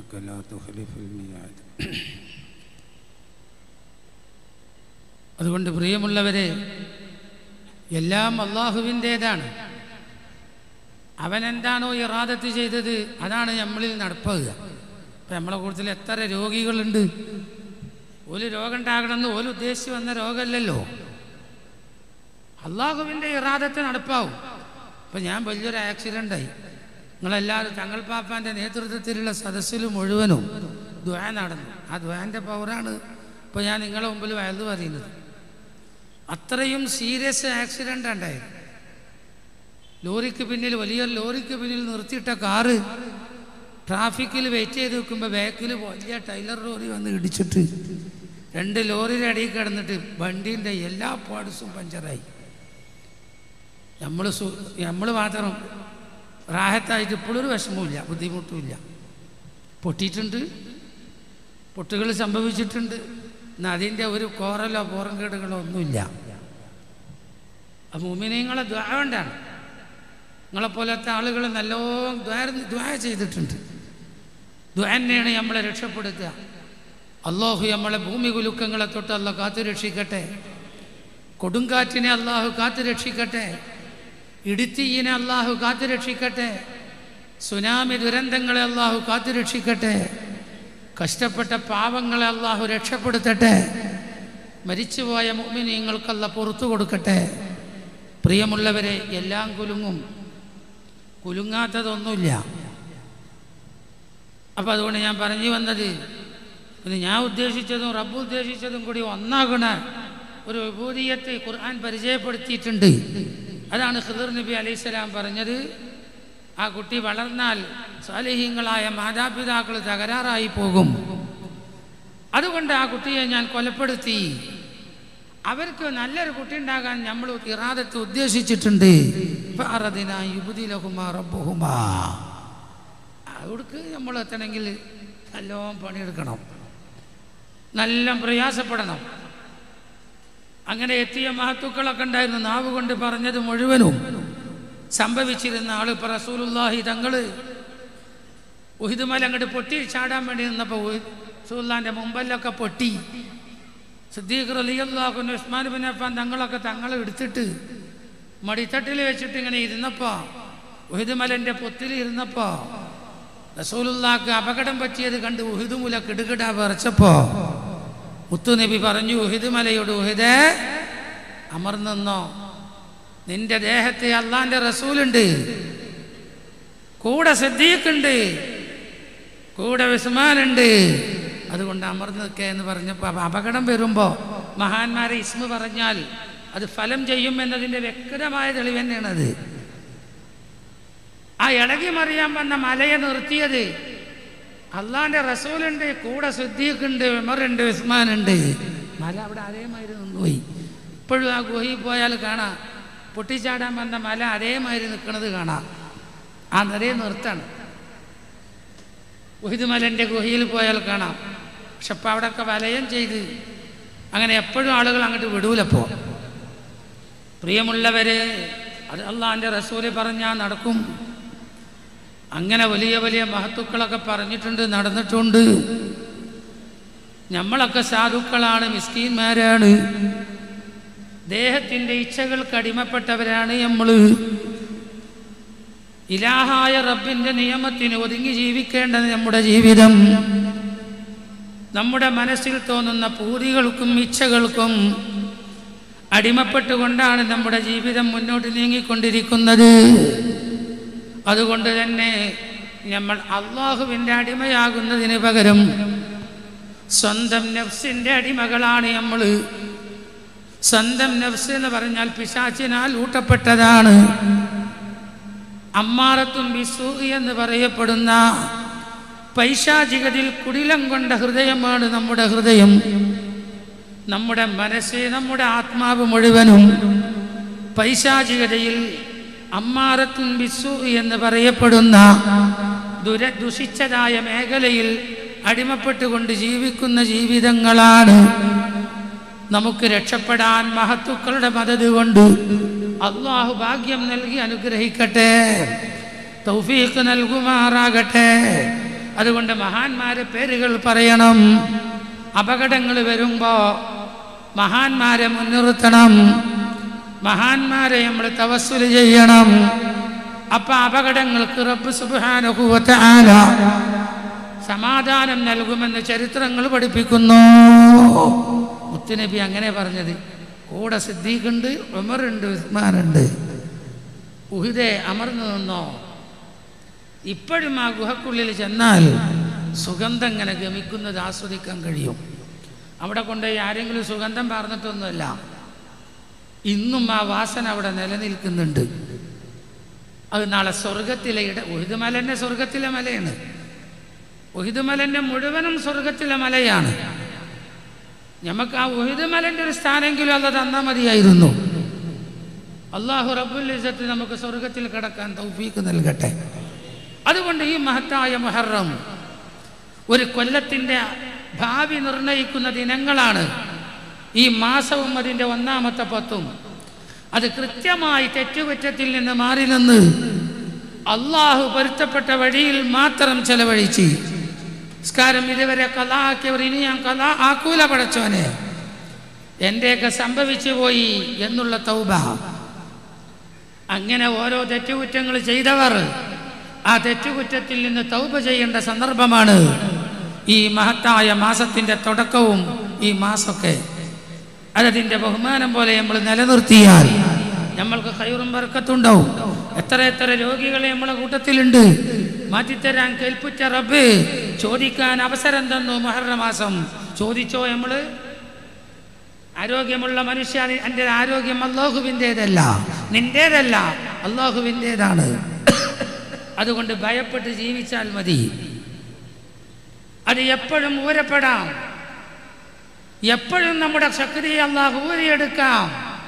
إنك لا تخلف الميعاد അതുകൊണ്ട് പ്രിയമുള്ളവരെ എല്ലാം അള്ളാഹുവിൻ്റേതാണ് അവൻ എന്താണോ ഇറാദത്ത് ചെയ്തത് അതാണ് നമ്മളിൽ നടപ്പാകുക ഇപ്പം നമ്മളെ കൂട്ടത്തിൽ എത്ര രോഗികളുണ്ട് ഒരു രോഗം ഉണ്ടാകണമെന്ന് ഒരു ഉദ്ദേശിച്ച് വന്ന രോഗമല്ലല്ലോ അള്ളാഹുവിൻ്റെ ഇറാദത്ത് നടപ്പാവും ഇപ്പം ഞാൻ വലിയൊരു ആക്സിഡൻ്റായി നിങ്ങളെല്ലാവരും തങ്ങൾ പാപ്പാൻ്റെ നേതൃത്വത്തിലുള്ള സദസ്സിൽ മുഴുവനും ദ്വാ നടന്നു ആ ദ്വാൻ്റെ പവറാണ് ഇപ്പോൾ ഞാൻ നിങ്ങളെ മുമ്പിൽ വയലു പറയുന്നത് അത്രയും സീരിയസ് ആക്സിഡൻ്റ് ഉണ്ടായത് ലോറിക്ക് പിന്നിൽ വലിയ ലോറിക്ക് പിന്നിൽ നിർത്തിയിട്ട കാറ് ട്രാഫിക്കിൽ വെയിറ്റ് ചെയ്ത് നിൽക്കുമ്പോൾ ബാക്കിൽ വലിയ ടൈലർ ലോറി വന്ന് ഇടിച്ചിട്ട് രണ്ട് ലോറിയുടെ അടിയിൽ കിടന്നിട്ട് വണ്ടീൻ്റെ എല്ലാ പാർട്സും പഞ്ചറായി നമ്മൾ നമ്മൾ മാത്രം റാഹത്തായിട്ട് ഇപ്പോഴൊരു വിഷമവുമില്ല ബുദ്ധിമുട്ടുമില്ല പൊട്ടിയിട്ടുണ്ട് പൊട്ടുകൾ സംഭവിച്ചിട്ടുണ്ട് എന്നാൽ അതിൻ്റെ ഒരു കോറലോ പോറംകേടുകളോ ഒന്നുമില്ല അപ്പം ഉമിനീങ്ങളെ ദ്വാ കൊണ്ടാണ് നിങ്ങളെപ്പോലത്തെ ആളുകൾ നല്ലോണം ദ്വാര ദ്വാ ചെയ്തിട്ടുണ്ട് ദ്വാ തന്നെയാണ് നമ്മളെ രക്ഷപ്പെടുത്തുക അള്ളാഹു നമ്മളെ ഭൂമി കുലുക്കങ്ങളെ തൊട്ട് അല്ല കാത്തു രക്ഷിക്കട്ടെ കൊടുങ്കാറ്റിനെ അള്ളാഹു കാത്തു രക്ഷിക്കട്ടെ ഇടുത്തീയിനെ അള്ളാഹു കാത്തു രക്ഷിക്കട്ടെ സുനാമി ദുരന്തങ്ങളെ അള്ളാഹു കാത്തു രക്ഷിക്കട്ടെ കഷ്ടപ്പെട്ട പാവങ്ങളെ അള്ളാഹു രക്ഷപ്പെടുത്തട്ടെ മരിച്ചുപോയ മുഅ്മിനീങ്ങൾക്കല്ല പുറത്തു കൊടുക്കട്ടെ പ്രിയമുള്ളവരെ എല്ലാം കുലുങ്ങും കുലുങ്ങാത്തതൊന്നുമില്ല അപ്പം അതുകൊണ്ട് ഞാൻ പറഞ്ഞു വന്നത് പിന്നെ ഞാൻ ഉദ്ദേശിച്ചതും റബ്ബ് ഉദ്ദേശിച്ചതും കൂടി ഒന്നാകണ ഒരു വിഭൂതിയത്തെ ഖുർആൻ പരിചയപ്പെടുത്തിയിട്ടുണ്ട് അതാണ് ഖിദർ നബി അലൈഹിസ്സലാം പറഞ്ഞത് ആ കുട്ടി വളർന്നാൽ സാലിഹ്യങ്ങളായ മാതാപിതാക്കൾ തകരാറായി പോകും അതുകൊണ്ട് ആ കുട്ടിയെ ഞാൻ കൊലപ്പെടുത്തി അവർക്ക് നല്ലൊരു കുട്ടി ഉണ്ടാകാൻ നമ്മൾ ഇറാദത്ത് ഉദ്ദേശിച്ചിട്ടുണ്ട് ഫഅറദിനാ യുബ്ദിലഹുമാ റബ്ബുഹുമാ. അവിടേക്ക് നമ്മൾ എത്തണമെങ്കിൽ നല്ലോണം പണിയെടുക്കണം നല്ല പ്രയാസപ്പെടണം അങ്ങനെ എത്തിയ മഹത്തുക്കളൊക്കെ ഉണ്ടായിരുന്നു നാവ് കൊണ്ട് പറഞ്ഞത് മുഴുവനും സംഭവിച്ചിരുന്ന ആള് ഇപ്പൊ റസൂലുല്ലാഹി തങ്ങള് ഉഹിദുമല അങ്ങോട്ട് പൊട്ടി ചാടാൻ വേണ്ടി നിന്നപ്പോൾ റസൂല്ലാന്റെ മുമ്പല്ലൊക്കെ പൊട്ടി സിദ്ദീഖ് റലിയല്ലാഹുൻ ഉസ്മാൻ ബിൻ അഫാൻ തങ്ങളൊക്കെ തങ്ങളെ എടുത്തിട്ട് മടിത്തട്ടിൽ വെച്ചിട്ട് ഇങ്ങനെ ഇരുന്നപ്പോ ഉഹിദുമലന്റെ പൊത്തിൽ ഇരുന്നപ്പോ റസൂലുള്ളാക്ക് അപകടം പറ്റിയത് കണ്ട് ഉഹിദുമുല കിടുകിട വിറച്ചപ്പോ മുത്തുനബി പറഞ്ഞു ഉഹിദുമലയോട് ഉഹിദേ അമർന്നോ നിന്റെ ദേഹത്തെ അള്ളാന്റെ റസൂലുണ്ട് കൂടെ സിദ്ദീഖുണ്ട് കൂടെ ഉസ്മാനുണ്ട് അതുകൊണ്ട് അമർന്ന് നിൽക്കുക എന്ന് പറഞ്ഞപ്പോൾ അപ- അപകടം വരുമ്പോൾ മഹാന്മാരെ ഇസ്മ പറഞ്ഞാൽ അത് ഫലം ചെയ്യും എന്നതിൻ്റെ വ്യക്തമായ തെളിവ് തന്നെയാണത് ആ ഇളകി മറിയാൻ വന്ന മലയെ നിർത്തിയത് അള്ളാന്റെ റസൂലുണ്ട് കൂടെ സിദ്ദീഖുണ്ട് ഉമറുണ്ട് ഉസ്മാനുണ്ട് മല അവിടെ അതേമാതിരി നിന്നുപോയി ഇപ്പോഴും ആ ഗുഹയിൽ പോയാൽ കാണാം പൊട്ടിച്ചാടാൻ വന്ന മല അതേമാതിരി നിൽക്കുന്നത് കാണാം ആ നിറയെ നിർത്താണ് ഉഹിദുമലൻ്റെ ഗുഹയിൽ പോയാൽ കാണാം പക്ഷെ അപ്പം അവിടെയൊക്കെ വലയം ചെയ്ത് അങ്ങനെ എപ്പോഴും ആളുകൾ അങ്ങോട്ട് വിടൂലപ്പോ പ്രിയമുള്ളവരെ അത് അള്ളാൻ്റെ റസൂല് പറഞ്ഞാൽ നടക്കും അങ്ങനെ വലിയ വലിയ മഹത്തുക്കളൊക്കെ പറഞ്ഞിട്ടുണ്ട് നടന്നിട്ടുണ്ട് നമ്മളൊക്കെ സാധുക്കളാണ് മിസ്കീന്മാരാണ് ദേഹത്തിൻ്റെ ഇച്ഛകൾക്ക് അടിമപ്പെട്ടവരാണ് നമ്മൾ ഇലാഹായ റബ്ബിൻ്റെ നിയമത്തിന് ഒതുങ്ങി ജീവിക്കേണ്ടത് നമ്മുടെ ജീവിതം നമ്മുടെ മനസ്സിൽ തോന്നുന്ന പൂതികൾക്കും ഇച്ഛകൾക്കും അടിമപ്പെട്ടുകൊണ്ടാണ് നമ്മുടെ ജീവിതം മുന്നോട്ട് നീങ്ങിക്കൊണ്ടിരിക്കുന്നത് അതുകൊണ്ട് തന്നെ നമ്മൾ അള്ളാഹുവിൻ്റെ അടിമയാകുന്നതിന് പകരം സ്വന്തം നഫ്സിൻ്റെ അടിമകളാണ് നമ്മൾ സ്വന്തം നഫ്സ് എന്ന് പറഞ്ഞാൽ പിശാച്ചിനാൽ ഊട്ടപ്പെട്ടതാണ് അമ്മാറത്തും ബിസു എന്ന് പറയപ്പെടുന്ന പൈശാചികതയിൽ കുടിലം കൊണ്ട ഹൃദയമാണ് നമ്മുടെ ഹൃദയം നമ്മുടെ മനസ്സ് നമ്മുടെ ആത്മാവ് മുഴുവനും പൈശാചികതയിൽ അമ്മാറത്തും ബിസു എന്ന് പറയപ്പെടുന്ന ദുര ദുഷിച്ചതായ മേഖലയിൽ അടിമപ്പെട്ടുകൊണ്ട് ജീവിക്കുന്ന ജീവിതങ്ങളാണ് നമുക്ക് രക്ഷപ്പെടാൻ മഹത്തുക്കളുടെ മദത് കൊണ്ട് അള്ളാഹു ഭാഗ്യം നൽകി അനുഗ്രഹിക്കട്ടെ തൗഫീഖ് നൽകുമാറാകട്ടെ അതുകൊണ്ട് മഹാന്മാരെ പേരുകൾ പറയണം അപകടങ്ങൾ വരുമ്പോൾ മഹാന്മാരെ മുൻനിർത്തണം മഹാന്മാരെ നമ്മൾ തവസ്സുല് ചെയ്യണം അപ്പൊ അപകടങ്ങൾക്ക് റബ്ബ് സുബാനുഭൂവത്ത ആല സമാധാനം നൽകുമെന്ന് ചരിത്രങ്ങൾ പഠിപ്പിക്കുന്നു മുത്തുനബി അങ്ങനെ പറഞ്ഞത് കൂടെ സിദ്ദീഖുണ്ട് ഉമറുണ്ട് ഉസ്മാനുണ്ട് ഉഹിതെ അമർന്നു നിന്നോ ഇപ്പോഴും ആ ഗുഹക്കുള്ളിൽ ചെന്നാൽ സുഗന്ധം ഇങ്ങനെ ഗമിക്കുന്നത് ആസ്വദിക്കാൻ കഴിയും അവിടെ കൊണ്ടുപോയി ആരെങ്കിലും സുഗന്ധം പറഞ്ഞിട്ടൊന്നുമല്ല ഇന്നും ആ വാസന അവിടെ നിലനിൽക്കുന്നുണ്ട് അത് നാളെ സ്വർഗത്തിലെ ഇട ഉഹിതുമലന്നെ സ്വർഗത്തിലെ മലയാണ് ഉഹിതുമലന്റെ മുഴുവനും സ്വർഗത്തിലെ മലയാണ് നമുക്ക് ആ ഉഹിതുമലന്റെ ഒരു സ്ഥാനെങ്കിലും അത് തന്നാൽ മതിയായിരുന്നു അള്ളാഹു റബ്ബുൽ ഇസത്ത് നമുക്ക് സ്വർഗത്തിൽ കിടക്കാൻ തൗഫീക്ക് നൽകട്ടെ അതുകൊണ്ട് ഈ മഹത്തായ മുഹറം ഒരു കൊല്ലത്തിൻ്റെ ഭാവി നിർണയിക്കുന്ന ദിനങ്ങളാണ് ഈ മാസവും അതിൻ്റെ ഒന്നാമത്തെ പത്തും അത് കൃത്യമായി തെറ്റുകുറ്റത്തിൽ നിന്ന് മാറി നിന്ന് അള്ളാഹു പൊരുത്തപ്പെട്ട വഴിയിൽ മാത്രം ചെലവഴിച്ച് സ്കാരം ഇതുവരെ കല ആക്കിയവർ ഇനി ഞാൻ കല ആക്കൂല പടച്ചോനെ എൻ്റെയൊക്കെ സംഭവിച്ചു പോയി എന്നുള്ള തൗബ അങ്ങനെ ഓരോ തെറ്റുകുറ്റങ്ങൾ ചെയ്തവർ ആ തെറ്റുകുറ്റത്തിൽ നിന്ന് തൗബ ചെയ്യേണ്ട സന്ദർഭമാണ് ഈ മഹത്തായ മാസത്തിന്റെ തുടക്കവും ഈ മാസമൊക്കെ അതതിൻ്റെ ബഹുമാനം പോലെ നമ്മൾ നിലനിർത്തിയാൽ നമ്മൾക്ക് കയറും വർക്കത്തുണ്ടാവും എത്ര എത്ര രോഗികളെ നമ്മളെ കൂട്ടത്തിലുണ്ട് മാറ്റിത്തരാൻ കേൾപ്പിച്ച റബ്ബ് ചോദിക്കാൻ അവസരം തന്നു മഹറ മാസം ചോദിച്ചോ നമ്മള് ആരോഗ്യമുള്ള മനുഷ്യ എൻ്റെ ആരോഗ്യം അള്ളാഹുവിൻ്റെതല്ല നിന്റേതല്ല അള്ളാഹുവിൻ്റെതാണ് അതുകൊണ്ട് ഭയപ്പെട്ട് ജീവിച്ചാൽ മതി അത് എപ്പോഴും ഊരപ്പെടാം എപ്പോഴും നമ്മുടെ ശക്തി അള്ളാഹു ഊരിയെടുക്കാം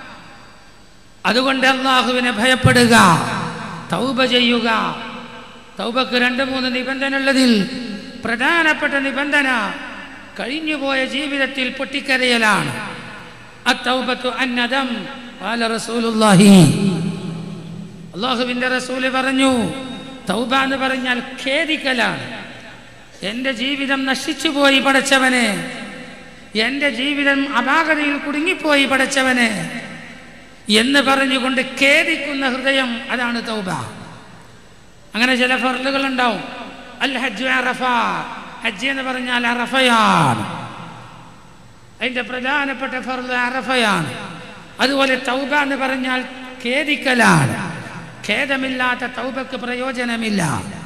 അതുകൊണ്ട് അള്ളാഹുവിനെ ഭയപ്പെടുക തൗബ ചെയ്യുക തൗബക്ക് രണ്ട് മൂന്ന് നിബന്ധന ഉള്ളതിൽ പ്രധാനപ്പെട്ട നിബന്ധന കഴിഞ്ഞുപോയ ജീവിതത്തിൽ പൊട്ടിക്കരയലാണ് അത്തൗബത്തു അന്നദം ഖാല റസൂലുള്ളാഹി അള്ളാഹുവിൻ്റെ റസൂല് പറഞ്ഞു തൗബ എന്ന് പറഞ്ഞാൽ ഖേദിക്കലാണ് എൻ്റെ ജീവിതം നശിച്ചുപോയി പടച്ചവനെ എൻ്റെ ജീവിതം അപാകതയിൽ കുടുങ്ങിപ്പോയി പടച്ചവനെ എന്ന് പറഞ്ഞുകൊണ്ട് ഖേദിക്കുന്ന ഹൃദയം അതാണ് തൗബ അങ്ങനെ ചില ഫർലുകൾ ഉണ്ടാവും അൽ ഹജ്ജ് അറഫ ഹജ്ജ് എന്ന് പറഞ്ഞാൽ അറഫയാണ് അതിൻ്റെ പ്രധാനപ്പെട്ട ഫർദ് അറഫയാണ് അതുപോലെ തൗബ എന്ന് പറഞ്ഞാൽ ഖേദിക്കലാണ് ഖേദമില്ലാത്ത തൗബക്ക് പ്രയോജനമില്ല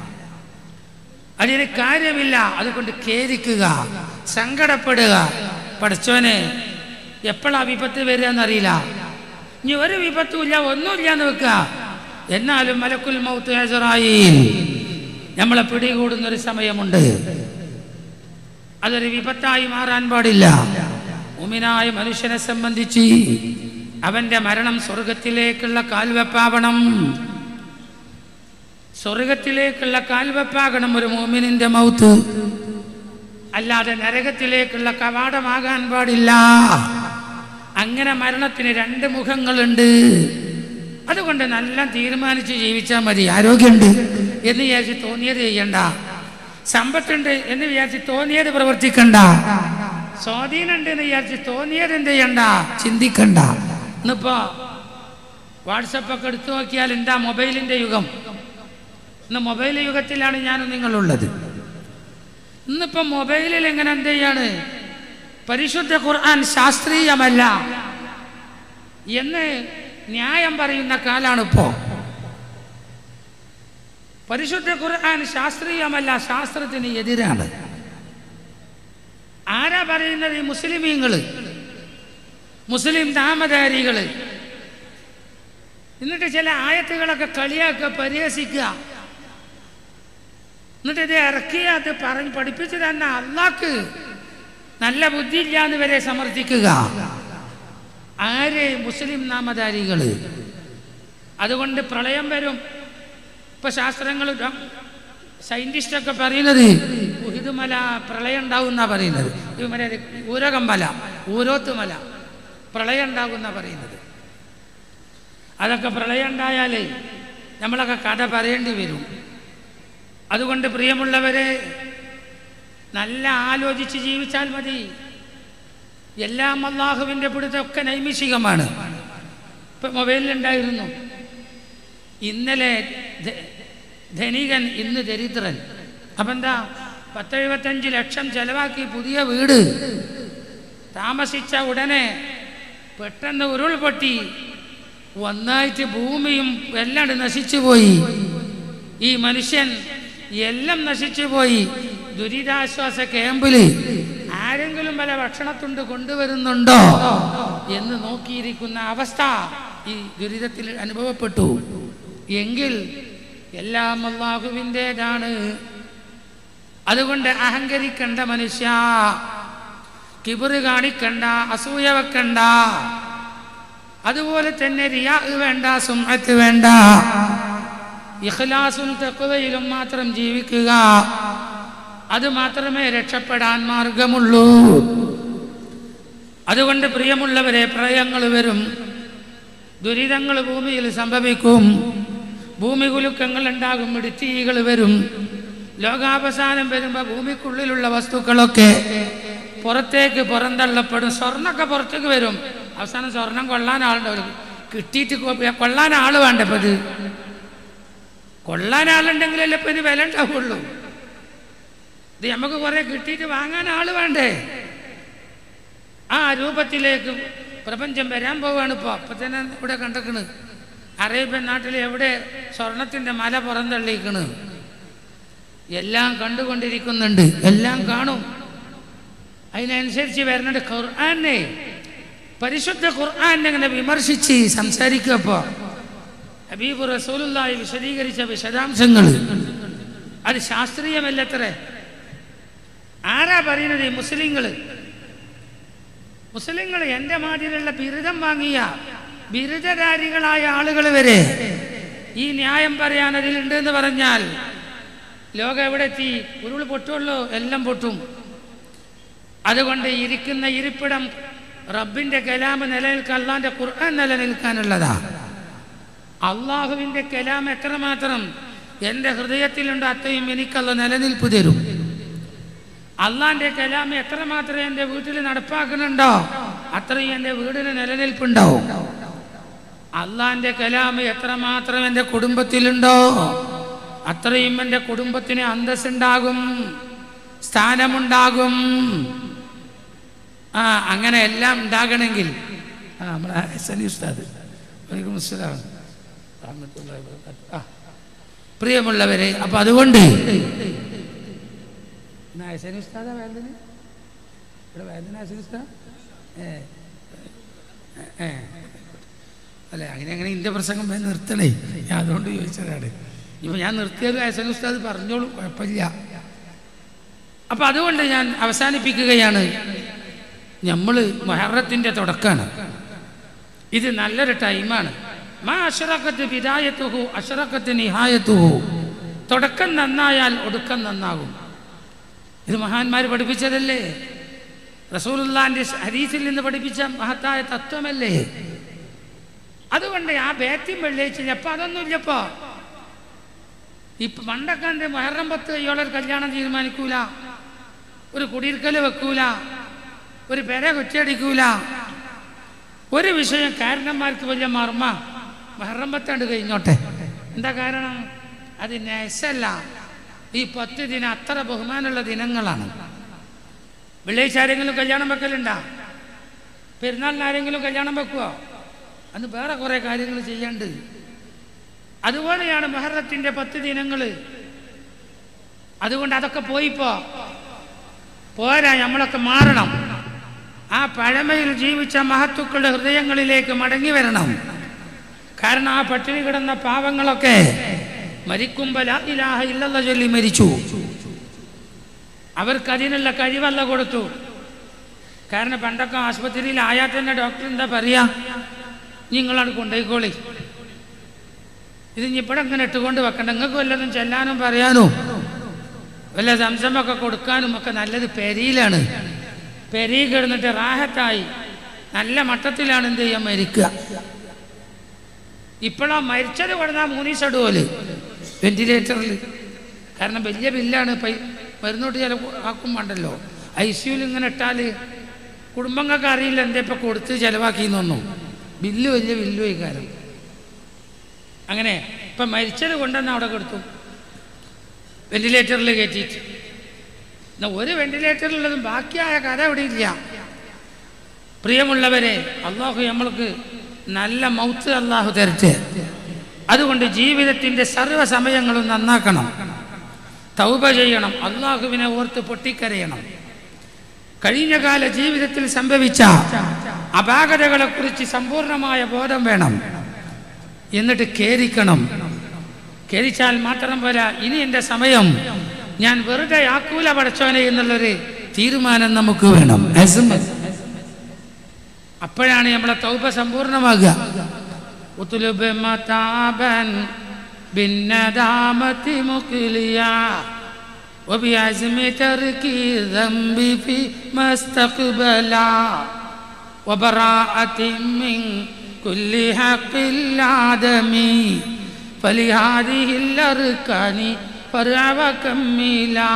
അതിന് കാര്യമില്ല അതുകൊണ്ട് ഖേദിക്കുക സങ്കടപ്പെടുക പഠിച്ചോനെ എപ്പോഴാ വിപത്ത് വരിക എന്നറിയില്ല ഇനി ഒരു വിപത്തുമില്ല ഒന്നുമില്ല എന്ന് വെക്കുക എന്നാലും മലക്കുൽ മൗത്ത് ഹസറായിൽ നമ്മളെ പിടികൂടുന്ന ഒരു സമയമുണ്ട് അതൊരു വിപത്തായി മാറാൻ പാടില്ല ഉമിനായ മനുഷ്യനെ സംബന്ധിച്ച് അവന്റെ മരണം സ്വർഗത്തിലേക്കുള്ള കാൽവെപ്പാവണം സ്വർഗത്തിലേക്കുള്ള കാൽവെപ്പാകണം ഒരു മോമിനിന്റെ മൗത്ത് അല്ലാതെ നരകത്തിലേക്കുള്ള കവാടമാകാൻ പാടില്ല അങ്ങനെ മരണത്തിന് രണ്ട് മുഖങ്ങളുണ്ട് അതുകൊണ്ട് നല്ല തീരുമാനിച്ച് ജീവിച്ചാൽ മതി ആരോഗ്യമുണ്ട് എന്ന് വിചാരിച്ച് തോന്നിയത് ചെയ്യണ്ട സമ്പത്തുണ്ട് എന്ന് വിചാരിച്ച് തോന്നിയത് പ്രവർത്തിക്കണ്ട സ്വാധീനമുണ്ട് എന്ന് വിചാരിച്ച് തോന്നിയത് എന്ത് ചെയ്യണ്ട ചിന്തിക്കണ്ട ഇന്നിപ്പോ വാട്സപ്പൊക്കെ എടുത്തു നോക്കിയാൽ എന്താ മൊബൈലിന്റെ യുഗം ഇന്ന് മൊബൈൽ യുഗത്തിലാണ് ഞാനും നിങ്ങളുള്ളത് ഇന്നിപ്പോ മൊബൈലിൽ എങ്ങനെ എന്ത് ചെയ്യാണ് പരിശുദ്ധ ഖുർആൻ ശാസ്ത്രീയമല്ല എന്ന് ന്യായം പറയുന്ന കാലാണ് ഇപ്പോ പരിശുദ്ധ ഖുർആൻ ശാസ്ത്രീയമല്ല ശാസ്ത്രത്തിന് എതിരാണ് ആരാ പറയുന്നത് ഈ മുസ്ലിമീങ്ങള് മുസ്ലിം നാമധാരികള് എന്നിട്ട് ചില ആയത്തുകളൊക്കെ കളിയാക്കുക പരിഹസിക്കുക എന്നിട്ട് ഇത് ഇറക്കിയ അത് പറഞ്ഞ് പഠിപ്പിച്ചു തന്നെ അള്ളാക്ക് നല്ല ബുദ്ധിയില്ല എന്ന് വരെ സമർത്ഥിക്കുക ആര് മുസ്ലിം നാമധാരികള് അതുകൊണ്ട് പ്രളയം വരും ഇപ്പൊ ശാസ്ത്രങ്ങൾ സയന്റിസ്റ്റൊക്കെ പറയുന്നത് ഉഹിതുമല പ്രളയം ഉണ്ടാവും എന്നാ പറയുന്നത് ഇത് മല ഊരകം മല ഊരോത്ത് മല പ്രളയം ഉണ്ടാകും എന്നാ പറയുന്നത് അതൊക്കെ പ്രളയം ഉണ്ടായാലേ നമ്മളൊക്കെ കഥ പറയേണ്ടി വരും അതുകൊണ്ട് പ്രിയമുള്ളവരെ നല്ല ആലോചിച്ച് ജീവിച്ചാൽ മതി എല്ലാം അള്ളാഹുവിൻ്റെ പിടുത്തമൊക്കെ നൈമിഷികമാണ് ഇപ്പം മൊബൈലിലുണ്ടായിരുന്നു ഇന്നലെ ധ- ധനികൻ ഇന്ന് ദരിദ്രൻ അപ്പം എന്താ പത്തെഴുപത്തഞ്ച് ലക്ഷം ചെലവാക്കി പുതിയ വീട് താമസിച്ച ഉടനെ പെട്ടെന്ന് ഉരുൾപൊട്ടി ഒന്നായിട്ട് ഭൂമിയും എല്ലാം നശിച്ചു പോയി ഈ മനുഷ്യൻ എല്ലാം നശിച്ചു പോയി ദുരിതാശ്വാസ ക്യാമ്പില് ആരെങ്കിലും വല്ല ഭക്ഷണത്തുണ്ട് കൊണ്ടുവരുന്നുണ്ടോ എന്ന് നോക്കിയിരിക്കുന്ന അവസ്ഥ ഈ ദുരിതത്തിൽ അനുഭവപ്പെട്ടു എങ്കിൽ എല്ലാം അള്ളാഹുവിൻ്റെതാണ് അതുകൊണ്ട് അഹങ്കരിക്കണ്ട മനുഷ്യ കിബിറ് കാണിക്കണ്ട അസൂയ വെക്കണ്ട അതുപോലെ തന്നെ റിയാ വേണ്ട സുമത്ത് വേണ്ട ഇഖ്ലാസും തെക്കുവയിലും മാത്രം ജീവിക്കുക അത് മാത്രമേ രക്ഷപ്പെടാൻ മാർഗമുള്ളൂ അതുകൊണ്ട് പ്രിയമുള്ളവരെ പ്രളയങ്ങൾ വരും ദുരിതങ്ങൾ ഭൂമിയിൽ സംഭവിക്കും ഭൂമി കുലുക്കങ്ങൾ ഉണ്ടാകും ഇടുത്തീകൾ വരും ലോകാവസാനം വരുമ്പോൾ ഭൂമിക്കുള്ളിലുള്ള വസ്തുക്കളൊക്കെ പുറത്തേക്ക് പുറന്തള്ളപ്പെടും സ്വർണ്ണമൊക്കെ പുറത്തേക്ക് വരും അവസാനം സ്വർണം കൊള്ളാൻ ആളുണ്ടാവില്ല കിട്ടിയിട്ട് കൊ- കൊള്ളാൻ ആള് വേണ്ട ഇപ്പം ഇത് കൊള്ളാൻ ആളുണ്ടെങ്കിലല്ലേ ഇപ്പം ഇത് വില ഉണ്ടാവുള്ളൂ ഇത് നമുക്ക് കുറെ കിട്ടിയിട്ട് വാങ്ങാൻ ആള് വേണ്ടേ ആ രൂപത്തിലേക്ക് പ്രപഞ്ചം വരാൻ പോവാണ് ഇപ്പോൾ അപ്പൊ തന്നെ ഇവിടെ കണ്ടേക്കണ് അറേബ്യൻ നാട്ടിൽ എവിടെ സ്വർണത്തിന്റെ മല പുറന്തള്ളിക്കണ് എല്ലാം കണ്ടുകൊണ്ടിരിക്കുന്നുണ്ട് എല്ലാം കാണും അതിനനുസരിച്ച് വരുന്നുണ്ട് ഖുർആനെ പരിശുദ്ധ ഖുർആനെ അങ്ങനെ വിമർശിച്ച് സംസാരിക്കുക ഇപ്പോ ഹബീബ് റസൂലുള്ളാഹി വിശദീകരിച്ച വിശദാംശങ്ങൾ അത് ശാസ്ത്രീയമല്ലത്രേ ആരാ പറയുന്നത് ഈ മുസ്ലിങ്ങള് മുസ്ലിങ്ങൾ എൻ്റെ മാതിരിയുള്ള ബിരുദം വാങ്ങിയ ബിരുദധാരികളായ ആളുകൾ വരെ ഈ ന്യായം പറയാൻ അതിലുണ്ട് എന്ന് പറഞ്ഞാൽ ലോകം എവിടെ എത്തി ഉരുൾ പൊട്ടുള്ളൂ എല്ലാം പൊട്ടും അതുകൊണ്ട് ഇരിക്കുന്ന ഇരിപ്പിടം റബ്ബിന്റെ കലാമ് നിലനിൽക്കാൻ അള്ളാന്റെ ഖുർആൻ നിലനിൽക്കാനുള്ളതാ അള്ളാഹുവിന്റെ കലാം എത്രമാത്രം എൻ്റെ ഹൃദയത്തിലുണ്ട് അത്രയും എനിക്കല്ല നിലനിൽപ്പ് തരും അള്ളാന്റെ കലാം എത്രമാത്രം എൻ്റെ വീട്ടിൽ നടപ്പാക്കുന്നുണ്ടോ അത്രയും എൻ്റെ വീടിന് നിലനിൽപ്പുണ്ടാവും അള്ളാന്റെ കലാം എത്രമാത്രം എൻ്റെ കുടുംബത്തിലുണ്ടോ അത്രയും എൻ്റെ കുടുംബത്തിന് അന്തസ്സുണ്ടാകും സ്ഥാനമുണ്ടാകും ആ അങ്ങനെ എല്ലാം ഉണ്ടാകണമെങ്കിൽ ആ നമ്മളെ എസ് അലി ഉസ്താദ് വലൈക്കും അസ്സലാം റഹ്മത്തുള്ളാഹി വബറകാത്തുഹ്. ആ പ്രിയമുള്ളവരെ അപ്പൊ അതുകൊണ്ട് എന്നാ എസ് അലി ഉസ്താദാ വേദന ഇവിടെ വേദന എസ് അലി ഉസ്താദ് ഏ ഏ, ഏ അല്ലെ അങ്ങനെ അങ്ങനെ ഇന്റെ പ്രസംഗം വേഗം നിർത്തണേ ഞാൻ അതുകൊണ്ട് ചോദിച്ചതാണ് ഇപ്പൊ ഞാൻ നിർത്തിയത് എസ് അലി ഉസ്താദ് പറഞ്ഞോളൂ കുഴപ്പമില്ല അപ്പൊ അതുകൊണ്ട് ഞാൻ അവസാനിപ്പിക്കുകയാണ് നമ്മൾ മഹറത്തിന്റെ തുടക്കമാണ് ഇത് നല്ലൊരു ടൈമാണ് മാ അഷറക്കത്ത് വിദായത്തുഹു അഷറക്കത്ത് നിഹായത്തുഹു തുടക്കം നന്നായാൽ ഒടുക്കം നന്നാകും ഇത് മഹാന്മാർ പഠിപ്പിച്ചതല്ലേ റസൂലുള്ളാന്റെ ഹരീസിൽ നിന്ന് പഠിപ്പിച്ച മഹത്തായ തത്വമല്ലേ അതുകൊണ്ട് ആ ബേത്തിയും വെള്ളിയാഴ്ച അപ്പൊ അതൊന്നുമില്ലപ്പോ ഇപ്പൊ പണ്ടൊക്കെ എന്ത് മഹറം പത്ത് കയ്യോളൊരു കല്യാണം തീരുമാനിക്കൂല ഒരു കുടിയിരിക്കൽ വെക്കൂല ഒരു പെര കൊച്ചടിക്കൂല ഒരു വിഷയം കാരണന്മാർക്ക് വലിയ മർമ്മ മഹറം പത്താണ്ട് കഴിഞ്ഞോട്ടെ എന്താ കാരണം അത് നൈസല്ല ഈ പത്ത് ദിനം അത്ര ബഹുമാനമുള്ള ദിനങ്ങളാണ് വെള്ളിയാഴ്ച ആരെങ്കിലും കല്യാണം വെക്കലുണ്ടാ പെരുന്നാളിന് ആരെങ്കിലും കല്യാണം വെക്കുവോ അന്ന് വേറെ കുറെ കാര്യങ്ങൾ ചെയ്യാണ്ട് അതുപോലെയാണ് മഹറത്തിന്റെ പത്ത് ദിനങ്ങൾ അതുകൊണ്ട് അതൊക്കെ പോയിപ്പോ പോരാ നമ്മളൊക്കെ മാറണം ആ പഴമയിൽ ജീവിച്ച മഹത്തുക്കളുടെ ഹൃദയങ്ങളിലേക്ക് മടങ്ങി വരണം കാരണം ആ പട്ടിണി കിടന്ന പാവങ്ങളൊക്കെ മരിക്കുമ്പോൾ ലാ ഇലാഹ ഇല്ലല്ല ചൊല്ലി മരിച്ചു അവർക്ക് അതിനുള്ള കഴിവല്ല കൊടുത്തു കാരണം പണ്ടൊക്കെ ആശുപത്രിയിൽ ആയാൽ തന്നെ ഡോക്ടർ എന്താ പറയാ നിങ്ങളാണ് കൊണ്ടുപോയിക്കോളി ഇത് ഇനി ഇവിടെ അങ്ങനെ ഇട്ടുകൊണ്ട് വെക്കണ്ട നിങ്ങൾക്ക് വല്ലതും ചെല്ലാനും പറയാനും വല്ല സംശമൊക്കെ കൊടുക്കാനും ഒക്കെ നല്ലത് പെരിയിലാണ് പെരി കിടന്നിട്ട് റാഹത്തായി നല്ല മട്ടത്തിലാണ് എന്ത് ചെയ്യാൻ മരിക്കുക ഇപ്പോഴാ മരിച്ചത് കൊടുത്താൽ മൂന്നീസടുവല് വെന്റിലേറ്ററിൽ കാരണം വലിയ ബില്ലാണ് പൈ മരുന്നോട്ട് ചില ആക്കും വേണ്ടല്ലോ ഐ സിയുൽ ഇങ്ങനെ ഇട്ടാൽ കുടുംബങ്ങൾക്ക് അറിയില്ല എന്താ ഇപ്പം കൊടുത്ത് ചിലവാക്കിയെന്നൊന്നും ബില്ല് വലിയ ബില്ല് വൈകാരം അങ്ങനെ ഇപ്പം മരിച്ചത് കൊണ്ടുവന്ന് അവിടെ കൊടുത്തു വെന്റിലേറ്ററിൽ കയറ്റിയിട്ട് എന്നാ ഒരു വെന്റിലേറ്ററിലുള്ളതും ബാക്കിയായ കഥ ഇവിടെ ഇല്ല പ്രിയമുള്ളവരെ അള്ളാഹു നമ്മൾക്ക് നല്ല മൗത്ത് അള്ളാഹു തരട്ടെ അതുകൊണ്ട് ജീവിതത്തിൻ്റെ സർവ്വ സമയങ്ങളും നന്നാക്കണം തൗബ ചെയ്യണം അള്ളാഹുവിനെ ഓർത്ത് പൊട്ടിക്കരയണം കഴിഞ്ഞ കാല ജീവിതത്തിൽ സംഭവിച്ച അപാകതകളെ കുറിച്ച് സമ്പൂർണമായ ബോധം വേണം എന്നിട്ട് കേരിക്കണം കേരിച്ചാൽ മാത്രം പോരാ ഇനി എൻ്റെ സമയം ഞാൻ വെറുതെ ആക്കൂല പടച്ചോനെ എന്നുള്ളൊരു തീരുമാനം നമുക്ക് വേണം അസ്മ. അപ്പോഴാണ് നമ്മളെ തൗബ സമ്പൂർണ്ണമാകുക ഉത്തുലുബ് മതാബൻ بالندامة مقليا وبعزم ترك الذنب فيما استقبلا وبراءة من كل حق العدم فلهذه الأركان فرع وكملا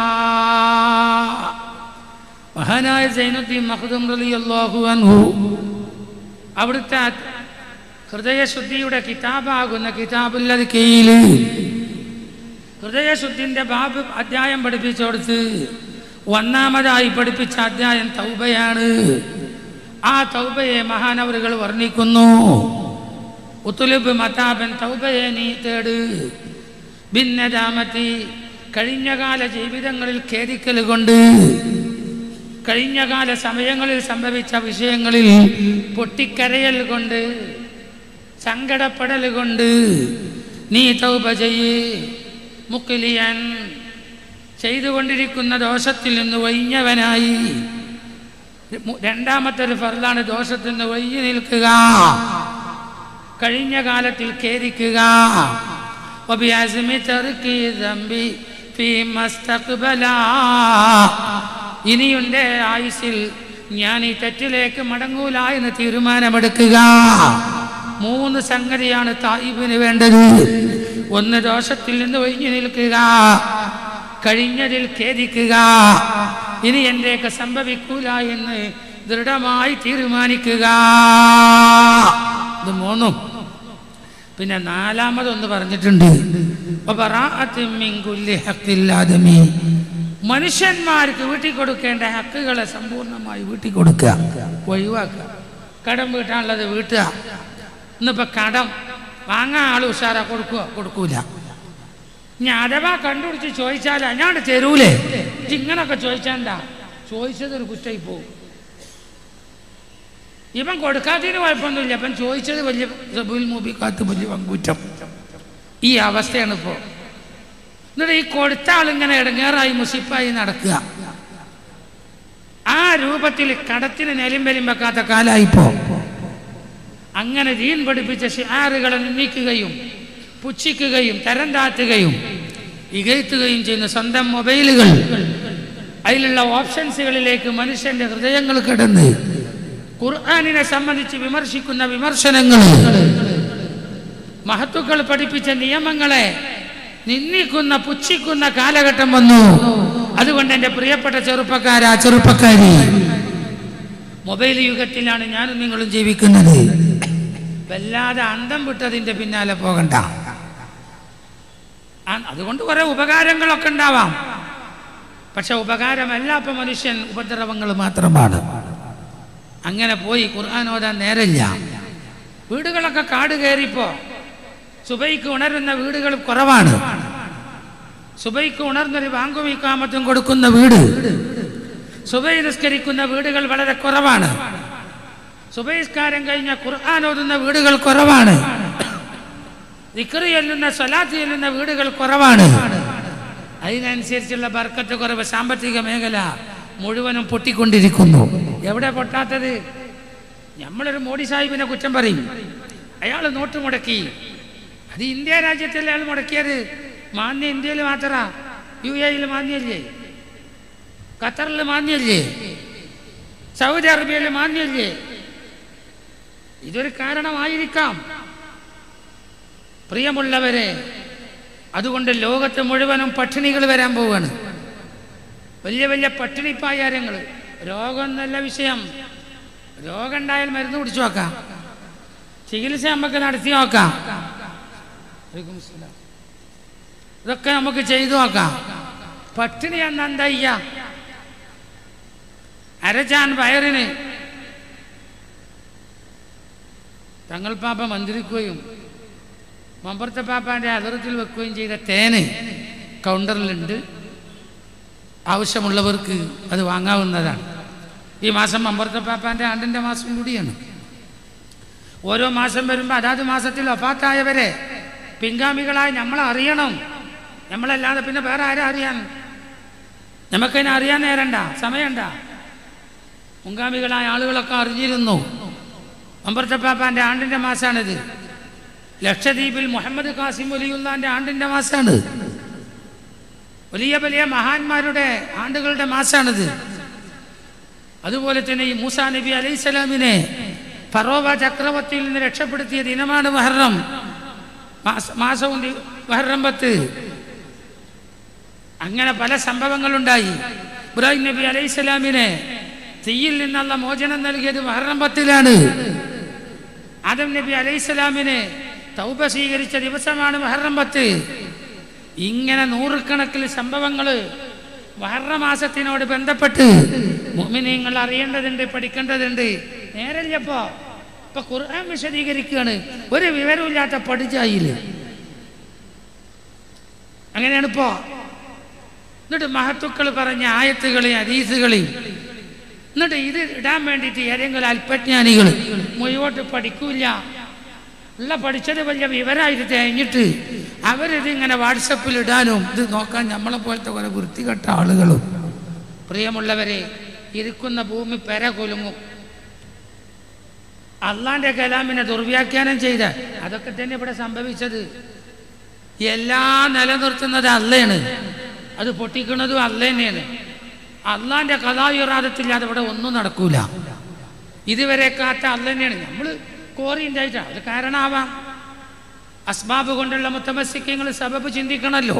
മഹാനായ സൈനുദ്ദീൻ മഖ്ദൂം റളിയല്ലാഹു അൻഹു അവിടുത്തെ ഹൃദയശുദ്ധിയുടെ കിതാബാകുന്ന കിതാബുല്ലത് കീഴിൽ ഹൃദയശുദ്ധിന്റെ ബാബ് അധ്യായം പഠിപ്പിച്ചു കൊടുത്ത് ഒന്നാമതായി പഠിപ്പിച്ച അധ്യായം തൗബയാണ് ആ തൗബയെ മഹാനവറുകൾ വർണ്ണിക്കുന്നു ഉത്തുലുബ് മതാബൻ തൗബയെ നീ തേട് ഭിന്നതാമത്തി കഴിഞ്ഞകാല ജീവിതങ്ങളിൽ ഖേദിക്കൽ കൊണ്ട് കഴിഞ്ഞകാല സമയങ്ങളിൽ സംഭവിച്ച വിഷയങ്ങളിൽ പൊട്ടിക്കരയൽ കൊണ്ട് സങ്കടപ്പെടൽ കൊണ്ട് നീ തൗബ ചെയ്യ് മുക്കിലിയൻ ചെയ്തുകൊണ്ടിരിക്കുന്ന ദോഷത്തിൽ നിന്ന് ഒഴിഞ്ഞവനായി മു- രണ്ടാമത്തെ ഒരു ഫർദാണ് ദോഷത്തിൽ നിന്ന് ഒഴിഞ്ഞു നിൽക്കുക കഴിഞ്ഞ കാലത്തിൽ ഖേദിക്കുക وبعزم ترك الذنب فيما استقبلا ഇനിയുണ്ട് ആയുസിൽ ഞാൻ ഈ തെറ്റിലേക്ക് മടങ്ങൂല എന്ന് തീരുമാനമെടുക്കുക മൂന്ന് സംഗതിയാണ് തായിബിന് വേണ്ടത് ഒന്ന് ദോഷത്തിൽ നിന്ന് ഒഴിഞ്ഞു നിൽക്കുക കഴിഞ്ഞതിൽ ഖേദിക്കുക ഇനി എന്റെയൊക്കെ സംഭവിക്കൂല എന്ന് ദൃഢമായി തീരുമാനിക്കുക ഇത് മൂന്നും പിന്നെ നാലാമതൊന്ന് പറഞ്ഞിട്ടുണ്ട് വബറാഅത്തും മിൻ കുല്ലി ഹഖ്ഖിൽ ആദമി. മനുഷ്യന്മാർക്ക് വീട്ടിൽ കൊടുക്കേണ്ട ഹക്കുകളെ സമ്പൂർണ്ണമായി വീട്ടിൽ കൊടുക്കുക ഒഴിവാക്കുക കടം വീട്ടാനുള്ളത് വീട്ടുക ഇന്നിപ്പോ കടം വാങ്ങാൻ ആൾ ഉഷാറ കൊടുക്കുക കൊടുക്കൂല ഇനി അഥവാ കണ്ടുപിടിച്ച് ചോദിച്ചാൽ അഞ്ഞാണ്ട് തരൂലേ ഇജ്ജ് ഇങ്ങനൊക്കെ ചോദിച്ചാണ്ടാ ചോദിച്ചതൊരു കുറ്റായി പോകും ഇവൻ കൊടുക്കാത്തതിന് കുഴപ്പമൊന്നുമില്ല ഇവൻ ചോദിച്ചത് വലിയ സബുൽ മൂബിക്കാത്ത് വലിയ പങ്കുറ്റം ഈ അവസ്ഥയാണ് ഇപ്പോൾ എന്നിട്ട് ഈ കൊടുത്ത ആളിങ്ങനെ ഇടങ്ങേറായി മുസിപ്പായി നടക്കുക ആ രൂപത്തിൽ കടത്തിന് നെലിമ്പലും വെക്കാത്ത കാലായിപ്പോ അങ്ങനെ ദീൻ പഠിപ്പിച്ച ഷിആറുകളെ നിന്ദിക്കുകയും പുച്ഛിക്കുകയും തരം താത്തുകയും ഇകഴ്ത്തുകയും ചെയ്യുന്ന സ്വന്തം മൊബൈലുകൾ അതിലുള്ള ഓപ്ഷൻസുകളിലേക്ക് മനുഷ്യന്റെ ഹൃദയങ്ങൾ കിടന്ന് ഖുർആാനിനെ സംബന്ധിച്ച് വിമർശിക്കുന്ന വിമർശനങ്ങൾ മഹത്തുക്കൾ പഠിപ്പിച്ച നിയമങ്ങളെ നിന്ദിക്കുന്ന പുച്ഛിക്കുന്ന കാലഘട്ടം വന്നു അതുകൊണ്ട് എൻ്റെ പ്രിയപ്പെട്ട ചെറുപ്പക്കാരാ ചെറുപ്പക്കാരി മൊബൈൽ യുഗത്തിലാണ് ഞാനും നിങ്ങളും ജീവിക്കുന്നത് വല്ലാതെ അന്തം വിട്ടതിൻ്റെ പിന്നാലെ പോകണ്ട ആ, അതുകൊണ്ട് കുറെ ഉപകാരങ്ങളൊക്കെ ഉണ്ടാവാം പക്ഷെ ഉപകാരമല്ല ഇപ്പൊ മനുഷ്യൻ ഉപദ്രവങ്ങൾ മാത്രമാണ് അങ്ങനെ പോയി ഖുർആൻ ഓതാൻ നേരമില്ല വീടുകളൊക്കെ കാട് കയറിപ്പോ സുബൈക്ക് ഉണരുന്ന വീടുകൾ കുറവാണ് സുബൈക്ക് ഉണർന്നൊരു ബാങ്കും ഇക്കാമത്തും കൊടുക്കുന്ന വീട് സുബൈ നിസ്കരിക്കുന്ന വീടുകൾ വളരെ കുറവാണ് സുബൈസ്കാരം കഴിഞ്ഞ ഖുർആൻ ഓതുന്ന വീടുകൾ കുറവാണ് ദിക്റ് ചൊല്ലുന്ന സ്വലാത്ത് ചൊല്ലുന്ന വീടുകൾ കുറവാണ് അതിനനുസരിച്ചുള്ള ബർക്കത്ത് കുറവ് സാമ്പത്തിക മേഖല മുഴുവനും പൊട്ടിക്കൊണ്ടിരിക്കുന്നു എവിടെ പൊട്ടാത്തത് നമ്മളൊരു മോഡി സാഹിബിനെ കുറ്റം പറയും അയാൾ നോട്ട് മുടക്കി അത് ഇന്ത്യ രാജ്യത്തല്ലേ അയാൾ മുടക്കിയത് മാന്യ ഇന്ത്യയിൽ മാത്രാ യു എയിൽ മാന്യല്ലേ ഖത്തറിൽ മാന്യല്ലേ സൗദി അറേബ്യയിൽ മാന്യല്ലേ ഇതൊരു കാരണമായിരിക്കാം പ്രിയമുള്ളവരെ അതുകൊണ്ട് ലോകത്ത് മുഴുവനും പട്ടിണികൾ വരാൻ പോവുകയാണ് വലിയ വലിയ പട്ടിണിപ്പായാരങ്ങൾ രോഗം എന്നല്ല വിഷയം രോഗം ഉണ്ടായാൽ മരുന്ന് കുടിച്ചു നോക്കാം ചികിത്സ നമുക്ക് നടത്തി നോക്കാം വലൈക്കും അസ്സലാം. ഇതൊക്കെ നമുക്ക് ചെയ്തു നോക്കാം പട്ടിണി എന്നാ എന്താ ചെയ്യ അരച്ചാൻ വയറിന് തങ്ങൾ പാപ്പ മന്ത്രിക്കുകയും മമ്പർത്ത പാപ്പാന്റെ അതിർത്തിൽ വെക്കുകയും ചെയ്ത തേന് കൗണ്ടറിലുണ്ട് ആവശ്യമുള്ളവർക്ക് അത് വാങ്ങാവുന്നതാണ് ഈ മാസം മമ്പർത്ത പാപ്പാന്റെ ആണ്ടിന്റെ മാസം കൂടിയാണ് ഓരോ മാസം വരുമ്പോൾ അതാത് മാസത്തിൽ ഒപ്പാത്തായവരെ പിൻഗാമികളായി നമ്മൾ അറിയണം നമ്മളല്ലാതെ പിന്നെ വേറെ ആരാ അറിയാൻ നമുക്കതിനെ അറിയാൻ നേരണ്ട സമയണ്ട മുൻഗാമികളായ ആളുകളൊക്കെ അറിഞ്ഞിരുന്നു അമ്പർത്തപ്പാപ്പാന്റെ ആണ്ടിന്റെ മാസാണിത് ലക്ഷദ്വീപിൽ മുഹമ്മദ് കാസിം വലിയുള്ളാന്റെ ആണ്ടിന്റെ മാസാണ് വലിയ വലിയ മഹാന്മാരുടെ ആണ്ടുകളുടെ മാസാണിത് അതുപോലെ തന്നെ ഈ മൂസാ നബി അലൈഹി സ്വലാമിനെ ഫറോവ ചക്രവർത്തിയിൽ നിന്ന് രക്ഷപ്പെടുത്തിയ ദിനമാണ് മഹറം മാസ- മാസവും ദി- മഹറം പത്ത് അങ്ങനെ പല സംഭവങ്ങളുണ്ടായി ഇബ്രാഹിം നബി അലൈഹി സ്വലാമിനെ തീയിൽ നിന്നുള്ള മോചനം നൽകിയത് മഹറം പത്തിലാണ് ആദം നബി അലൈഹി സ്വലാമിനെ തൗബ സ്വീകരിച്ച ദിവസമാണ് മഹറം പത്ത് ഇങ്ങനെ നൂറുകണക്കിൽ സംഭവങ്ങൾ മാസത്തിനോട് ബന്ധപ്പെട്ട് മുഅ്മിനീങ്ങൾ അറിയേണ്ടതുണ്ട് പഠിക്കേണ്ടതുണ്ട് നേരല്ലപ്പോ ഇപ്പൊ ഖുർആൻ വിശദീകരിക്കുകയാണ് ഒരു വിവരമില്ലാത്ത പഠിച്ചായില്ലേ അങ്ങനെയാണ് ഇപ്പോ എന്നിട്ട് മഹത്തുക്കൾ പറഞ്ഞ ആയത്തുകളെയും ഹദീസുകളെയും എന്നിട്ട് ഇത് ഇടാൻ വേണ്ടിയിട്ട് ഏതെങ്കിലും അല്പജ്ഞാനികൾ മുഴുവോട്ട് പഠിക്കൂല ഉള്ള പഠിച്ചത് വലിയ വിവരമായിട്ട് തേഞ്ഞിട്ട് അവരിത് ഇങ്ങനെ വാട്സപ്പിൽ ഇടാനും ഇത് നോക്കാൻ നമ്മളെ പോലത്തെ കുറെ വൃത്തികെട്ട ആളുകളും പ്രിയമുള്ളവരെ ഇരിക്കുന്ന ഭൂമി പെര കുലുങ്ങും അള്ളാന്റെ കലാമിനെ ദുർവ്യാഖ്യാനം ചെയ്ത അതൊക്കെ തന്നെ ഇവിടെ സംഭവിച്ചത് എല്ലാം നിലനിർത്തുന്നത് അല്ലയാണ് അത് പൊട്ടിക്കുന്നതും അല്ല തന്നെയാണ് അള്ളാന്റെ കഥായുറാദത്തില്ലാതെ ഇവിടെ ഒന്നും നടക്കൂല ഇതുവരെ കാത്ത അല്ല തന്നെയാണ് നമ്മൾ കോറിയുണ്ടായിട്ടാ അത് കാരണമാവാം അസ്ബാബ് കൊണ്ടുള്ള മുത്തമസിക്കങ്ങൾ സബബ് ചിന്തിക്കണമല്ലോ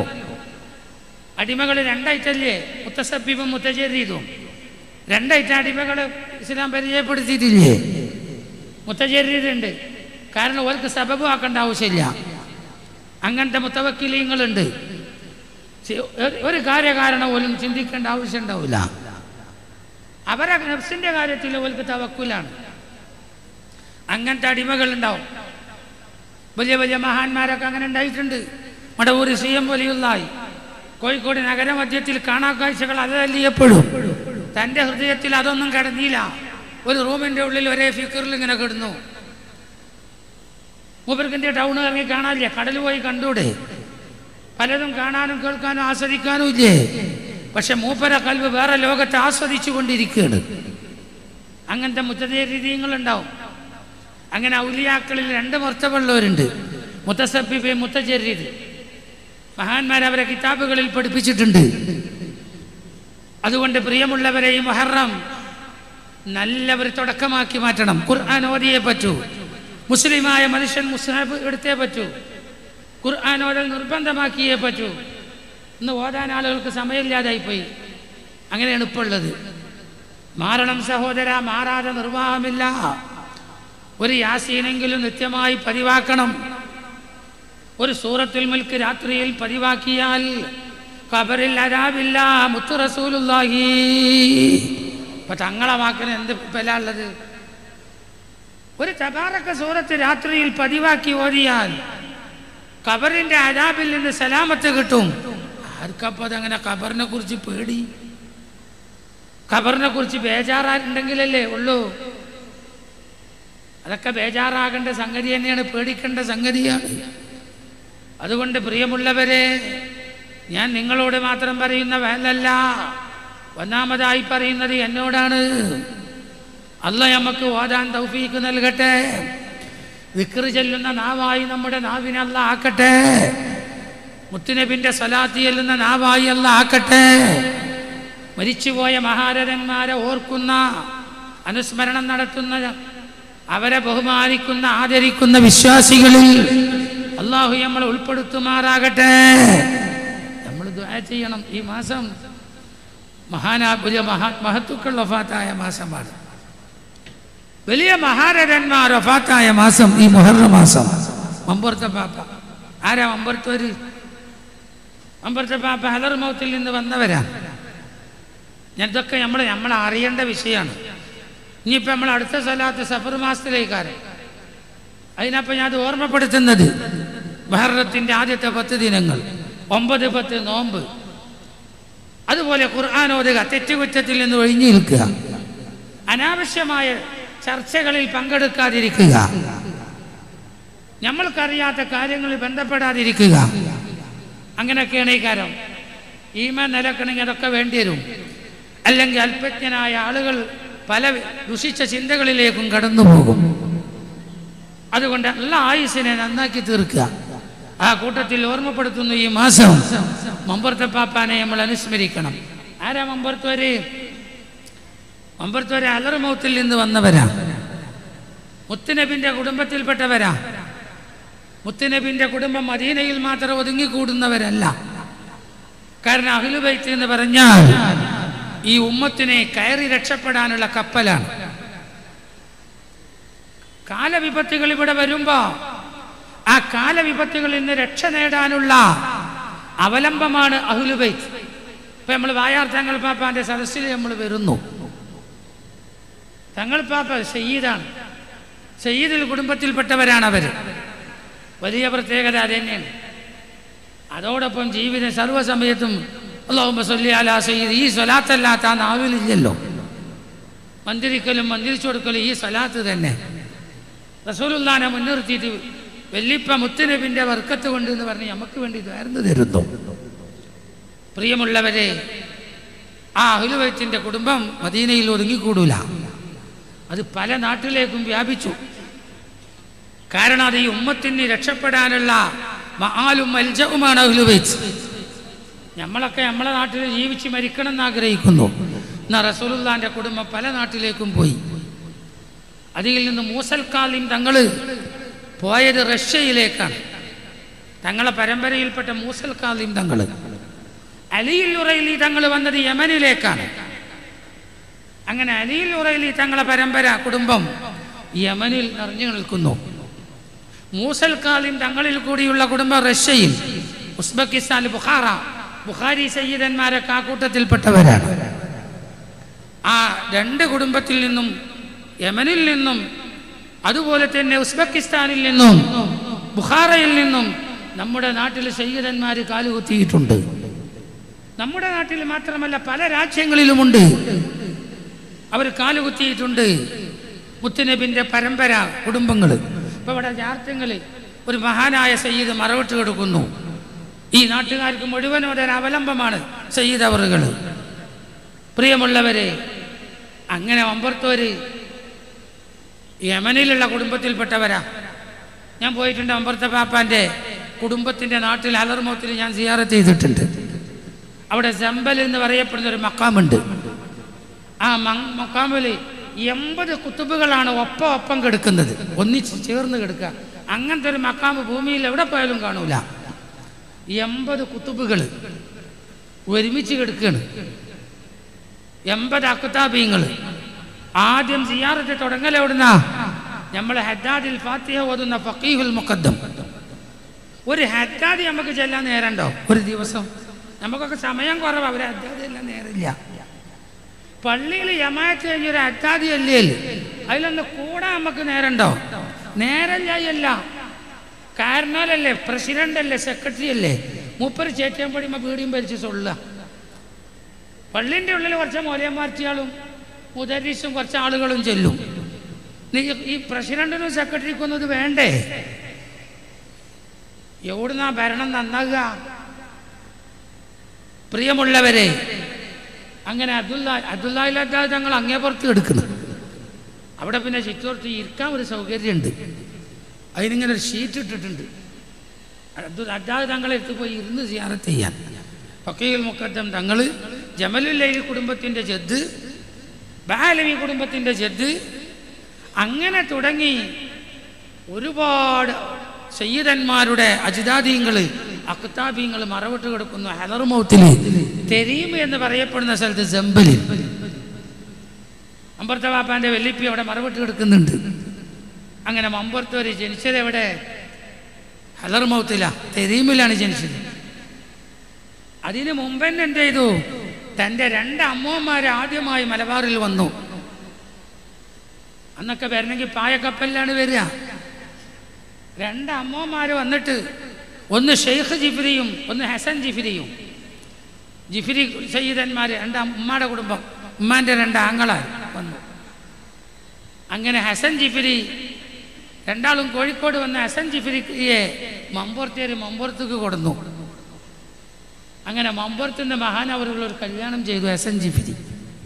അടിമകൾ രണ്ടായിട്ടല്ലേ മുത്തസബിബും മുത്തജരീതും രണ്ടായിട്ട് അടിമകൾ ഇസ്ലാം പരിചയപ്പെടുത്തിയിട്ടില്ലേ മുത്തജരീതുണ്ട് കാരണം ഓർക്ക് സബബ് ആക്കേണ്ട ആവശ്യമില്ല അങ്ങനത്തെ മുത്തവക്കിലീങ്ങളുണ്ട് ചെ- ഒരു- ഒരു കാര്യകാരണം പോലും ചിന്തിക്കേണ്ട ആവശ്യം ഉണ്ടാവില്ല അവരെ നഫ്സിന്റെ കാര്യത്തിൽ ഓർക്ക് തവക്കുലാണ് അങ്ങനത്തെ അടിമകൾ ഉണ്ടാവും വലിയ വലിയ മഹാന്മാരൊക്കെ അങ്ങനെ ഉണ്ടായിട്ടുണ്ട് മടവൂർ സി എം വലിയുള്ളായി കോഴിക്കോട് നഗരമധ്യത്തിൽ കാണാ കാഴ്ചകൾ അതല്ലേ എപ്പോഴും തൻ്റെ ഹൃദയത്തിൽ അതൊന്നും കിടന്നില്ല ഒരു റൂമിൻ്റെ ഉള്ളിൽ ഒരേ ഫിക്കറിൽ ഇങ്ങനെ കിടന്നു മൂപ്പർക്കിൻ്റെ ടൗൺ ഇറങ്ങി കാണാനില്ല കടൽ പോയി കണ്ടൂടെ പലതും കാണാനും കേൾക്കാനും ആസ്വദിക്കാനും ഇല്ലേ പക്ഷെ മൂപ്പര കൽവ് വേറെ ലോകത്തെ ആസ്വദിച്ചു കൊണ്ടിരിക്കുകയാണ് അങ്ങനത്തെ മുത്തരീതികളുണ്ടാവും അങ്ങനെ ഔലിയാക്കളിൽ രണ്ട് മർത്തവുള്ളവരുണ്ട് മുത്തസബിബ് മുത്തജരീത് മഹാന്മാർ അവരെ കിതാബുകളിൽ പഠിപ്പിച്ചിട്ടുണ്ട് അതുകൊണ്ട് പ്രിയമുള്ളവരെ ഈ മഹറം നല്ലവർ തുടക്കമാക്കി മാറ്റണം ഖുർആൻ ഓതിയേ പറ്റൂ മുസ്ലിമായ മനുഷ്യൻ മുസ്ഹാബ് എടുത്തേ പറ്റൂ ഖുർആൻ ഓതൽ നിർബന്ധമാക്കിയേ പറ്റൂ ഇന്ന് ഓതാൻ ആളുകൾക്ക് സമയമില്ലാതായിപ്പോയി അങ്ങനെയാണ് ഇപ്പോൾ ഉള്ളത് മാറണം സഹോദര മാറാതെ നിർവാഹമില്ല ഒരു യാസീനെങ്കിലും നിത്യമായി പതിവാക്കണം ഒരു സൂറത്തുൽ മുൽക്ക് രാത്രിയിൽ പതിവാക്കിയാൽ കബറിൽ അരാവില്ല മുത്തു റസൂലുള്ളാഹി ഇപ്പൊ തങ്ങളെ വാക്കിന് എന്ത് വില ഉള്ളത് ഒരു തബാറക്ക സൂറത്ത് രാത്രിയിൽ പതിവാക്കി ഓതിയാൽ കബറിന്റെ അരാബിൽ നിന്ന് സലാമത്ത് കിട്ടും ആർക്കപ്പോ അതങ്ങനെ കബറിനെ കുറിച്ച് പേടി ഖബറിനെ കുറിച്ച് ബേജാറുണ്ടെങ്കിലല്ലേ ഉള്ളൂ അതൊക്കെ ബേജാറാകേണ്ട സംഗതി തന്നെയാണ് പേടിക്കേണ്ട സംഗതിയാണ് അതുകൊണ്ട് പ്രിയമുള്ളവരെ ഞാൻ നിങ്ങളോട് മാത്രം പറയുന്ന വേലല്ല ഒന്നാമതായി പറയുന്നത് എന്നോടാണ് അല്ല നമുക്ക് ഓതാൻ തൗഫീക്ക് നൽകട്ടെ വിക്റ് ചെല്ലുന്ന നാവായി നമ്മുടെ നാവിനെ അല്ല ആക്കട്ടെ മുത്തുനബിന്റെ സലാത്തി ചെല്ലുന്ന നാവായി അല്ല ആക്കട്ടെ മരിച്ചുപോയ മഹാരഥന്മാരെ ഓർക്കുന്ന അനുസ്മരണം നടത്തുന്ന അവരെ ബഹുമാനിക്കുന്ന ആദരിക്കുന്ന വിശ്വാസികളിൽ അള്ളാഹു നമ്മൾ ഉൾപ്പെടുത്തുമാറാകട്ടെ നമ്മൾ ദ്വാ ചെയ്യണം ഈ മാസം മഹാനാ വലിയ മഹാ മഹത്തുക്കൾ വഫാത്തായ മാസമാണ് വലിയ മഹാരഥന്മാർ വഫാത്തായ മാസം ഈ മുഹറ മാസം മമ്പുറത്തെ പാപ്പ ആരാ മമ്പുറത്തവര് മമ്പുറത്തെ പാപ്പ ഹലർമൗത്തിൽ നിന്ന് വന്നവരാണ് ഞാൻ ഇതൊക്കെ നമ്മൾ നമ്മൾ അറിയേണ്ട വിഷയമാണ് ഇനിയിപ്പോൾ നമ്മൾ അടുത്ത സ്ഥലത്ത് സഫർ മാസത്തിലേക്കാണ് അതിനപ്പം ഞാൻ അത് ഓർമ്മപ്പെടുത്തുന്നത് ബഹറത്തിൻ്റെ ആദ്യത്തെ പത്ത് ദിനങ്ങൾ ഒമ്പത് പത്ത് നോമ്പ് അതുപോലെ ഖുർആൻ ഓതുക തെറ്റുകുറ്റത്തിൽ നിന്ന് ഒഴിഞ്ഞു നിൽക്കുക അനാവശ്യമായ ചർച്ചകളിൽ പങ്കെടുക്കാതിരിക്കുക നമ്മൾക്കറിയാത്ത കാര്യങ്ങളിൽ ബന്ധപ്പെടാതിരിക്കുക അങ്ങനെയൊക്കെയാണ് ഈ കാര്യം ഈമ നിലക്കണമെങ്കിൽ അതൊക്കെ വേണ്ടി വരും അല്ലെങ്കിൽ അല്പജ്ഞനായ ആളുകൾ പല ദുഷിച്ച ചിന്തകളിലേക്കും കടന്നു പോകും അതുകൊണ്ട് എല്ലാ ആയുസിനെ നന്നാക്കി തീർക്കുക ആ കൂട്ടത്തിൽ ഓർമ്മപ്പെടുത്തുന്നു ഈ മാസം മമ്പുറത്തെ പാപ്പാനെ നമ്മൾ അനുസ്മരിക്കണം ആരാ മമ്പുറത്തുവരെ മമ്പുറത്തുവരെ അലർമൗത്തിൽ നിന്ന് വന്നവരാ മുത്തുനബിന്റെ കുടുംബത്തിൽപ്പെട്ടവരാ മുത്തുനബിന്റെ കുടുംബം മദീനയിൽ മാത്രം ഒതുങ്ങിക്കൂടുന്നവരല്ല കാരണം അഖിലുബൈത്ത് എന്ന് പറഞ്ഞാൽ ഈ ഉമ്മത്തിനെ കയറി രക്ഷപ്പെടാനുള്ള കപ്പലാണ് കാലവിപത്തുകൾ ഇവിടെ വരുമ്പോ ആ കാലവിപത്തുകളിൽ നിന്ന് രക്ഷ നേടാനുള്ള അവലംബമാണ് അഹുലുബൈത്ത് ഇപ്പൊ നമ്മൾ വായാർ തങ്ങൾ പാപ്പാന്റെ സദസ്സിൽ നമ്മൾ വരുന്നു തങ്ങൾ പാപ്പ സയ്യിദാണ് സയ്യിദിൽ കുടുംബത്തിൽപ്പെട്ടവരാണ് അവർ വലിയ പ്രത്യേകത അത് തന്നെയാണ് അതോടൊപ്പം ജീവിത സർവ്വസമയത്തും അള്ളാഹുമ്മ സല്ലി അലാ സയ്യിദ് ഈ സ്വലാത്തല്ലാത്ത ആ നാവിലില്ലല്ലോ മന്ദിരിക്കലും മന്ദിരിച്ചു കൊടുക്കലും ഈ സ്വലാത്ത് തന്നെ റസൂലുല്ലാനെ മുൻനിർത്തിയിട്ട് വെല്ലിപ്പ മുത്തുനബിന്റെ വർക്കത്ത് കൊണ്ട് എന്ന് പറഞ്ഞ് നമുക്ക് വേണ്ടി ദ്വാരന്ന് തരുന്നു പ്രിയമുള്ളവരെ ആ അഹുലുവൈത്തിന്റെ കുടുംബം മദീനയിൽ ഒതുങ്ങിക്കൂടൂല അത് പല നാട്ടിലേക്കും വ്യാപിച്ചു കാരണം അത് ഈ ഉമ്മത്തിന് രക്ഷപ്പെടാനുള്ള മഹാലും മൽജവുമാണ് അഹ്ലുബൈത്ത് നമ്മളൊക്കെ നമ്മളെ നാട്ടിൽ ജീവിച്ച് മരിക്കണം എന്ന് ആഗ്രഹിക്കുന്നു എന്നാ റസൂലുള്ളാന്റെ കുടുംബം പല നാട്ടിലേക്കും പോയി അതിൽ നിന്ന് മൂസൽ കാലിം തങ്ങൾ പോയത് റഷ്യയിലേക്കാണ് തങ്ങളെ പരമ്പരയിൽപ്പെട്ട മൂസൽ കാലിം തങ്ങൾ അലിയിൽ ഉറയിലി തങ്ങൾ വന്നത് യമനിലേക്കാണ് അങ്ങനെ അലിയിൽ ഉറയിലി തങ്ങളെ പരമ്പര കുടുംബം യമനിൽ നിറഞ്ഞു നിൽക്കുന്നു മൂസൽ കാലിം തങ്ങളിൽ കൂടിയുള്ള കുടുംബം റഷ്യയിൽ ഉസ്ബെക്കിസ്ഥാൻ ബുഖാറ ബുഖാരി സയ്യിദന്മാരൊക്കെ ആ കൂട്ടത്തിൽപ്പെട്ടവരാണ് ആ രണ്ട് കുടുംബത്തിൽ നിന്നും യമനിൽ നിന്നും അതുപോലെ തന്നെ ഉസ്ബെക്കിസ്ഥാനിൽ നിന്നും ബുഖാറയിൽ നിന്നും നമ്മുടെ നാട്ടിൽ സയ്യിദന്മാർ കാലുകുത്തിയിട്ടുണ്ട് നമ്മുടെ നാട്ടിൽ മാത്രമല്ല പല രാജ്യങ്ങളിലുമുണ്ട് അവർ കാലുകുത്തിയിട്ടുണ്ട് മുത്തുനബിന്റെ പരമ്പര കുടുംബങ്ങൾ ഇപ്പൊ ഇവിടെ ജാർത്തങ്ങളിൽ ഒരു മഹാനായ സയ്യിദ് മറവിട്ട് കിടക്കുന്നു ഈ നാട്ടുകാർക്ക് മുഴുവനും ഒരു അവലംബമാണ് സയ്യിദ് അവറുകൾ പ്രിയമുള്ളവരെ അങ്ങനെ അമ്പർത്തോര് യമനിലുള്ള കുടുംബത്തിൽപ്പെട്ടവരാ ഞാൻ പോയിട്ടുണ്ട് അമ്പർത്ത പാപ്പാന്റെ കുടുംബത്തിന്റെ നാട്ടിൽ അലർമോത്തിൽ ഞാൻ സിയാറത്ത് ചെയ്തിട്ടുണ്ട് അവിടെ ജമ്പൽ എന്ന് പറയപ്പെടുന്ന ഒരു മക്കാമുണ്ട് ആ മക്കാമിൽ എൺപത് കുത്തുബുകളാണ് ഒപ്പം ഒപ്പം കിടക്കുന്നത് ഒന്നിച്ച് ചേർന്ന് കിടക്കുക അങ്ങനത്തെ ഒരു മക്കാമ് ഭൂമിയിൽ എവിടെ പോയാലും കാണൂല എൺപത് കുത്തുബുകൾ ഒരുമിച്ച് കിടക്കുകയാണ് എൺപത് അക്കുതാബീങ്ങൾ ആദ്യം സിയാറത്ത് തുടങ്ങൽ എവിടുന്ന നമ്മൾ ഹദ്ദാദിൽ ഫാത്തിഹ ഓതുന്ന ഫക്കീഹുൽ മുഖദ്ദം ഒരു ഹദ്ദാദി നമുക്ക് ചെല്ലാൻ നേരണ്ടോ ഒരു ദിവസം നമുക്കൊക്കെ സമയം കുറവാ ഒരു ഹദ്ദാദി എല്ലാം നേരമില്ല പള്ളിയിൽ ജമാഅത്ത് കഴിഞ്ഞ ഒരു ഹദ്ദാദി അല്ലേ അതിലൊന്ന് കൂടെ നമുക്ക് നേരണ്ടോ നേരല്ല കാരണമല്ലേ പ്രസിഡന്റ് അല്ലേ സെക്രട്ടറി അല്ലേ മൂപ്പര് ചേറ്റം പടിയുമ്പോൾ വീടിയും ഭരിച്ച് സൊള്ള പള്ളിൻ്റെ ഉള്ളിൽ കുറച്ച് മോലയന്മാർച്ചയാളും മുദരീസും കുറച്ച് ആളുകളും ചെല്ലും നീ ഈ പ്രസിഡന്റിനും സെക്രട്ടറിക്കും ഒന്നും ഇത് വേണ്ടേ എവിടുന്നാ ഭരണം നന്നാകുക പ്രിയമുള്ളവരെ അങ്ങനെ അബ്ദുല്ല അബ്ദുല്ലാ തങ്ങൾ അങ്ങേപ്പുറത്ത് എടുക്കുന്നു അവിടെ പിന്നെ ചുറ്റോർത്ത് ഇരിക്കാൻ ഒരു സൗകര്യമുണ്ട് അതിനിങ്ങനെ ഒരു ഷീറ്റ് ഇട്ടിട്ടുണ്ട് അബ്ദുൽ അദ്ദാദ് തങ്ങളെ എടുത്ത് പോയി ഇരുന്ന് സിയാറത്ത് ചെയ്യാൻ ഫക്കീൽ മുക്കദ്ദം തങ്ങൾ ജമലുല്ലൈലി കുടുംബത്തിൻ്റെ ജദ് ബാലവി കുടുംബത്തിൻ്റെ ജദ് അങ്ങനെ തുടങ്ങി ഒരുപാട് സയ്യിദന്മാരുടെ അജിതാദീങ്ങൾ അക്താബിങ്ങൾ മറവിട്ട് കിടക്കുന്നു ഹലർമൗത്തിൽ തെരീം എന്ന് പറയപ്പെടുന്ന സ്ഥലത്ത് ജമ്പലിൽ അമ്പർത്ത പാപ്പാന്റെ വെല്ലിപ്പി അവിടെ മറവിട്ട് കിടക്കുന്നുണ്ട് അങ്ങനെ മമ്പുറത്ത് വരെ ജനിച്ചത് എവിടെ ഹലർമൗത്തില തെരീമിലാണ് ജനിച്ചത് അതിനു മുമ്പ് തന്നെ എന്ത് ചെയ്തു തൻ്റെ രണ്ട് അമ്മമാർ ആദ്യമായി മലബാറിൽ വന്നു അന്നൊക്കെ വരണമെങ്കിൽ പായക്കപ്പലിലാണ് വരിക രണ്ട് അമ്മമാർ വന്നിട്ട് ഒന്ന് ഷെയ്ഖ് ജിഫിരിയും ഒന്ന് ഹസൻ ജിഫിരിയും ജിഫിരി സയ്യിദന്മാർ രണ്ട് ഉമ്മയുടെ കുടുംബം ഉമ്മാൻ്റെ രണ്ട് ആങ്ങളാർ വന്നു അങ്ങനെ ഹസൻ ജിഫിരി രണ്ടാളും കോഴിക്കോട് വന്ന ഹസൻ ജിഫിരിയെ മമ്പുറത്തേര് മമ്പുറത്തേക്ക് കൊടുന്നു അങ്ങനെ മമ്പുറത്തിൻ്റെ മഹാനവറുകൾ ഒരു കല്യാണം ചെയ്തു ഹസൻ ജിഫിരി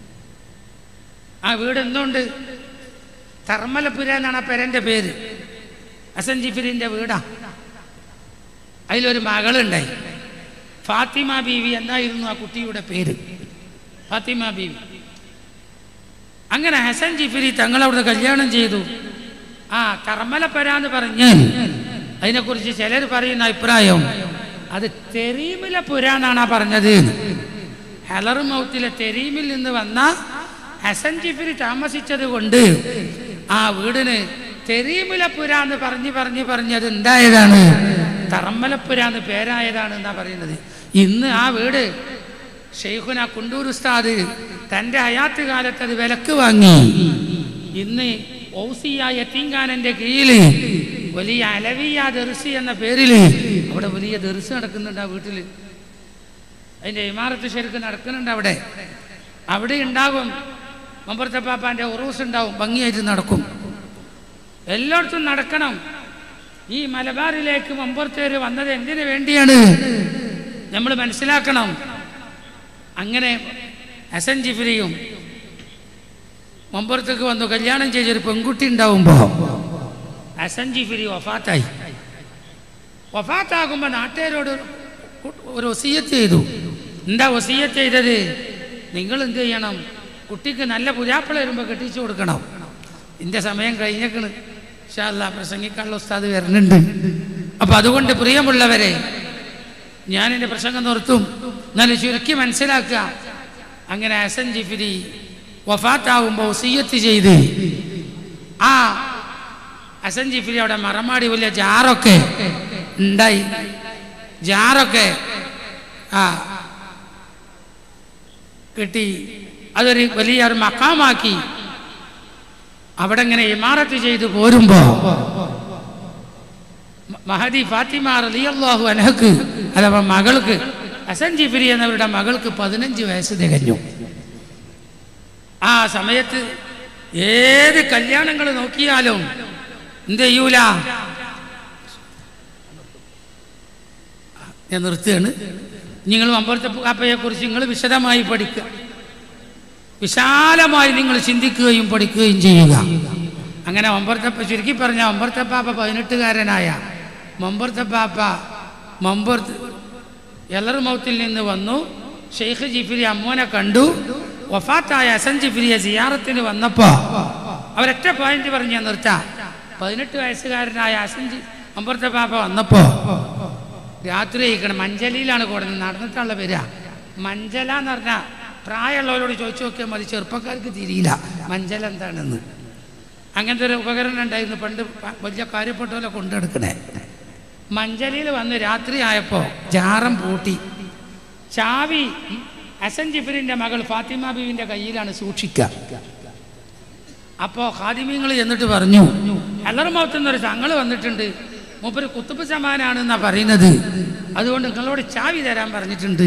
ആ വീട് എന്തുകൊണ്ട് തർമ്മലപുര എന്നാണ് ആ പെരൻ്റെ പേര് ഹസൻ ജിഫിരിൻ്റെ വീടാ അതിലൊരു മകളുണ്ടായി ഫാത്തിമ ബീവി എന്നായിരുന്നു ആ കുട്ടിയുടെ പേര് ഫാത്തിമ ബീവി അങ്ങനെ ഹസൻ ജിഫിരി തങ്ങളവിടുന്ന് കല്യാണം ചെയ്തു ആ കർമ്മലപ്പര എന്ന് പറഞ്ഞ് അതിനെക്കുറിച്ച് ചിലർ പറയുന്ന അഭിപ്രായം അത് തെരീമില പുര എന്നാണ് ആ പറഞ്ഞത് ഹെലർ മൗത്തിലെ തെരീമിൽ നിന്ന് വന്ന ഹസൻ ജിഫിരി താമസിച്ചത് കൊണ്ട് ആ വീടിന് തെരീമിലപ്പുര എന്ന് പറഞ്ഞ് പറഞ്ഞ് പറഞ്ഞ് അത് ഉണ്ടായതാണ് തറമ്മലപ്പുര എന്ന് പേരായതാണ് എന്നാ പറയുന്നത് ഇന്ന് ആ വീട് ഷെയ്ഖുന കുണ്ടൂർ ഉസ്താദ് തൻ്റെ ഹയാത്ത് കാലത്ത് അത് വിലക്ക് വാങ്ങി ഇന്ന് ഔസിയ യത്തീങ്കാനന്റെ കീഴിൽ വലിയ അലവിയ ദർസി എന്ന പേരിൽ അവിടെ വലിയ ദർസ് നടക്കുന്നുണ്ട് ആ വീട്ടിൽ അതിൻ്റെ ഇമാരത്ത് ശരിക്കും നടക്കുന്നുണ്ട് അവിടെ അവിടെ ഉണ്ടാകും മമ്പുറത്തെ പാപ്പാൻ്റെ ഉറൂസ് ഉണ്ടാവും ഭംഗിയായിട്ട് നടക്കും എല്ലായിടത്തും നടക്കണം ഈ മലബാറിലേക്ക് മമ്പുറത്തേര് വന്നത് എന്തിനു വേണ്ടിയാണ് നമ്മൾ മനസ്സിലാക്കണം അങ്ങനെ ഹസൻ ജിഫിരിയും മമ്പുറത്തേക്ക് വന്നു കല്യാണം ചെയ്തൊരു പെൺകുട്ടി ഉണ്ടാവുമ്പോൾ ഹസൻ ജിഫിരി വഫാത്തായി വഫാത്താകുമ്പോൾ നാട്ടുകാരോട് ഒരു ഒസീയത്ത് ചെയ്തു എന്താ ഒസീയത്ത് ചെയ്തത് നിങ്ങൾ എന്ത് ചെയ്യണം കുട്ടിക്ക് നല്ല പുരാപ്പിള വരുമ്പോൾ കെട്ടിച്ചു കൊടുക്കണം ഇതിൻ്റെ സമയം കഴിഞ്ഞേക്കണ് ഷാല്ല പ്രസംഗിക്കാനുള്ള ഉസ്താദ് വരുന്നുണ്ട് അപ്പം അതുകൊണ്ട് പ്രിയമുള്ളവരെ ഞാൻ എൻ്റെ പ്രസംഗം നിർത്തും എന്നാലും ചുരുക്കി മനസ്സിലാക്കുക അങ്ങനെ ഹസൻ ജിഫിരി വഫാത്താവുമ്പോൾ സീയത്ത് ചെയ്ത് ആ ഹസൻ ജിഫിരി അവിടെ മറമാടി വലിയ ജാറൊക്കെ ഉണ്ടായി ജാറൊക്കെ ആ കിട്ടി അതൊരു വലിയ ഒരു മക്കാമാക്കി അവിടെ ഇങ്ങനെ ഇമാറത്ത് ചെയ്ത് പോരുമ്പോ മഹദി ഫാത്തിമ റളിയല്ലാഹു അൻഹക്ക് അഥവാ മകൾക്ക് ഹസൻ ജിഫിരി എന്നവരുടെ മകൾക്ക് പതിനഞ്ച് വയസ്സ് തികഞ്ഞു ആ സമയത്ത് ഏത് കല്യാണങ്ങൾ നോക്കിയാലും എന്ത് ചെയ്യൂല ഞാൻ നിർത്തുകയാണ് നിങ്ങൾ അമ്പലത്തെ കാപ്പയെ കുറിച്ച് നിങ്ങൾ വിശദമായി പഠിക്കുക വിശാലമായി നിങ്ങൾ ചിന്തിക്കുകയും പഠിക്കുകയും ചെയ്യുക അങ്ങനെ ഒമ്പർത്തപ്പ ചുരുക്കി പറഞ്ഞ ഒമ്പർത്തപ്പാപ്പ പതിനെട്ടുകാരനായ മമ്പർത്തപ്പാപ്പ മമ്പർത്ത് എലർമൗത്തിൽ നിന്ന് വന്നു ഷെയ്ഖ് ജിഫിരി അമ്മോനെ കണ്ടു വഫാത്തായ ഹസൻ ജിഫിരിയെ സിയാറത്തിന് വന്നപ്പോൾ അവരൊറ്റ പോയിന്റ് പറഞ്ഞ് ഞാൻ നിർത്താം പതിനെട്ട് വയസ്സുകാരനായ ഹസൻ ജി അമ്പർത്തപ്പാപ്പ വന്നപ്പോൾ രാത്രി കഴിക്കണം മഞ്ചലിയിലാണ് കൊടുന്നത് നടന്നിട്ടുള്ള വരിക മഞ്ചല എന്ന് പറഞ്ഞാൽ പ്രായമുള്ളവരോട് ചോദിച്ചു നോക്കിയാൽ മതി ചെറുപ്പക്കാർക്ക് തിരിയില്ല മഞ്ചല എന്താണെന്ന് അങ്ങനത്തെ ഒരു ഉപകരണം ഉണ്ടായിരുന്നു പണ്ട് പ- വലിയ കാര്യപ്പെട്ടവരെ കൊണ്ടെടുക്കണേ മഞ്ചലിയിൽ വന്ന് രാത്രി ആയപ്പോൾ ജാറം പൂട്ടി ചാവി ഹസൻ ജിഫറിൻ്റെ മകൾ ഫാത്തിമ ബീവിൻ്റെ കയ്യിലാണ് സൂക്ഷിക്കുക അപ്പോൾ ഖാദിമീങ്ങൾ ചെന്നിട്ട് പറഞ്ഞു അലർമൗത്തുനിന്നൊരു തങ്ങൾ വന്നിട്ടുണ്ട് മൂപ്പര് കുത്തുബ് സമാനാണെന്നാ പറയുന്നത് അതുകൊണ്ട് നിങ്ങളോട് ചാവി തരാൻ പറഞ്ഞിട്ടുണ്ട്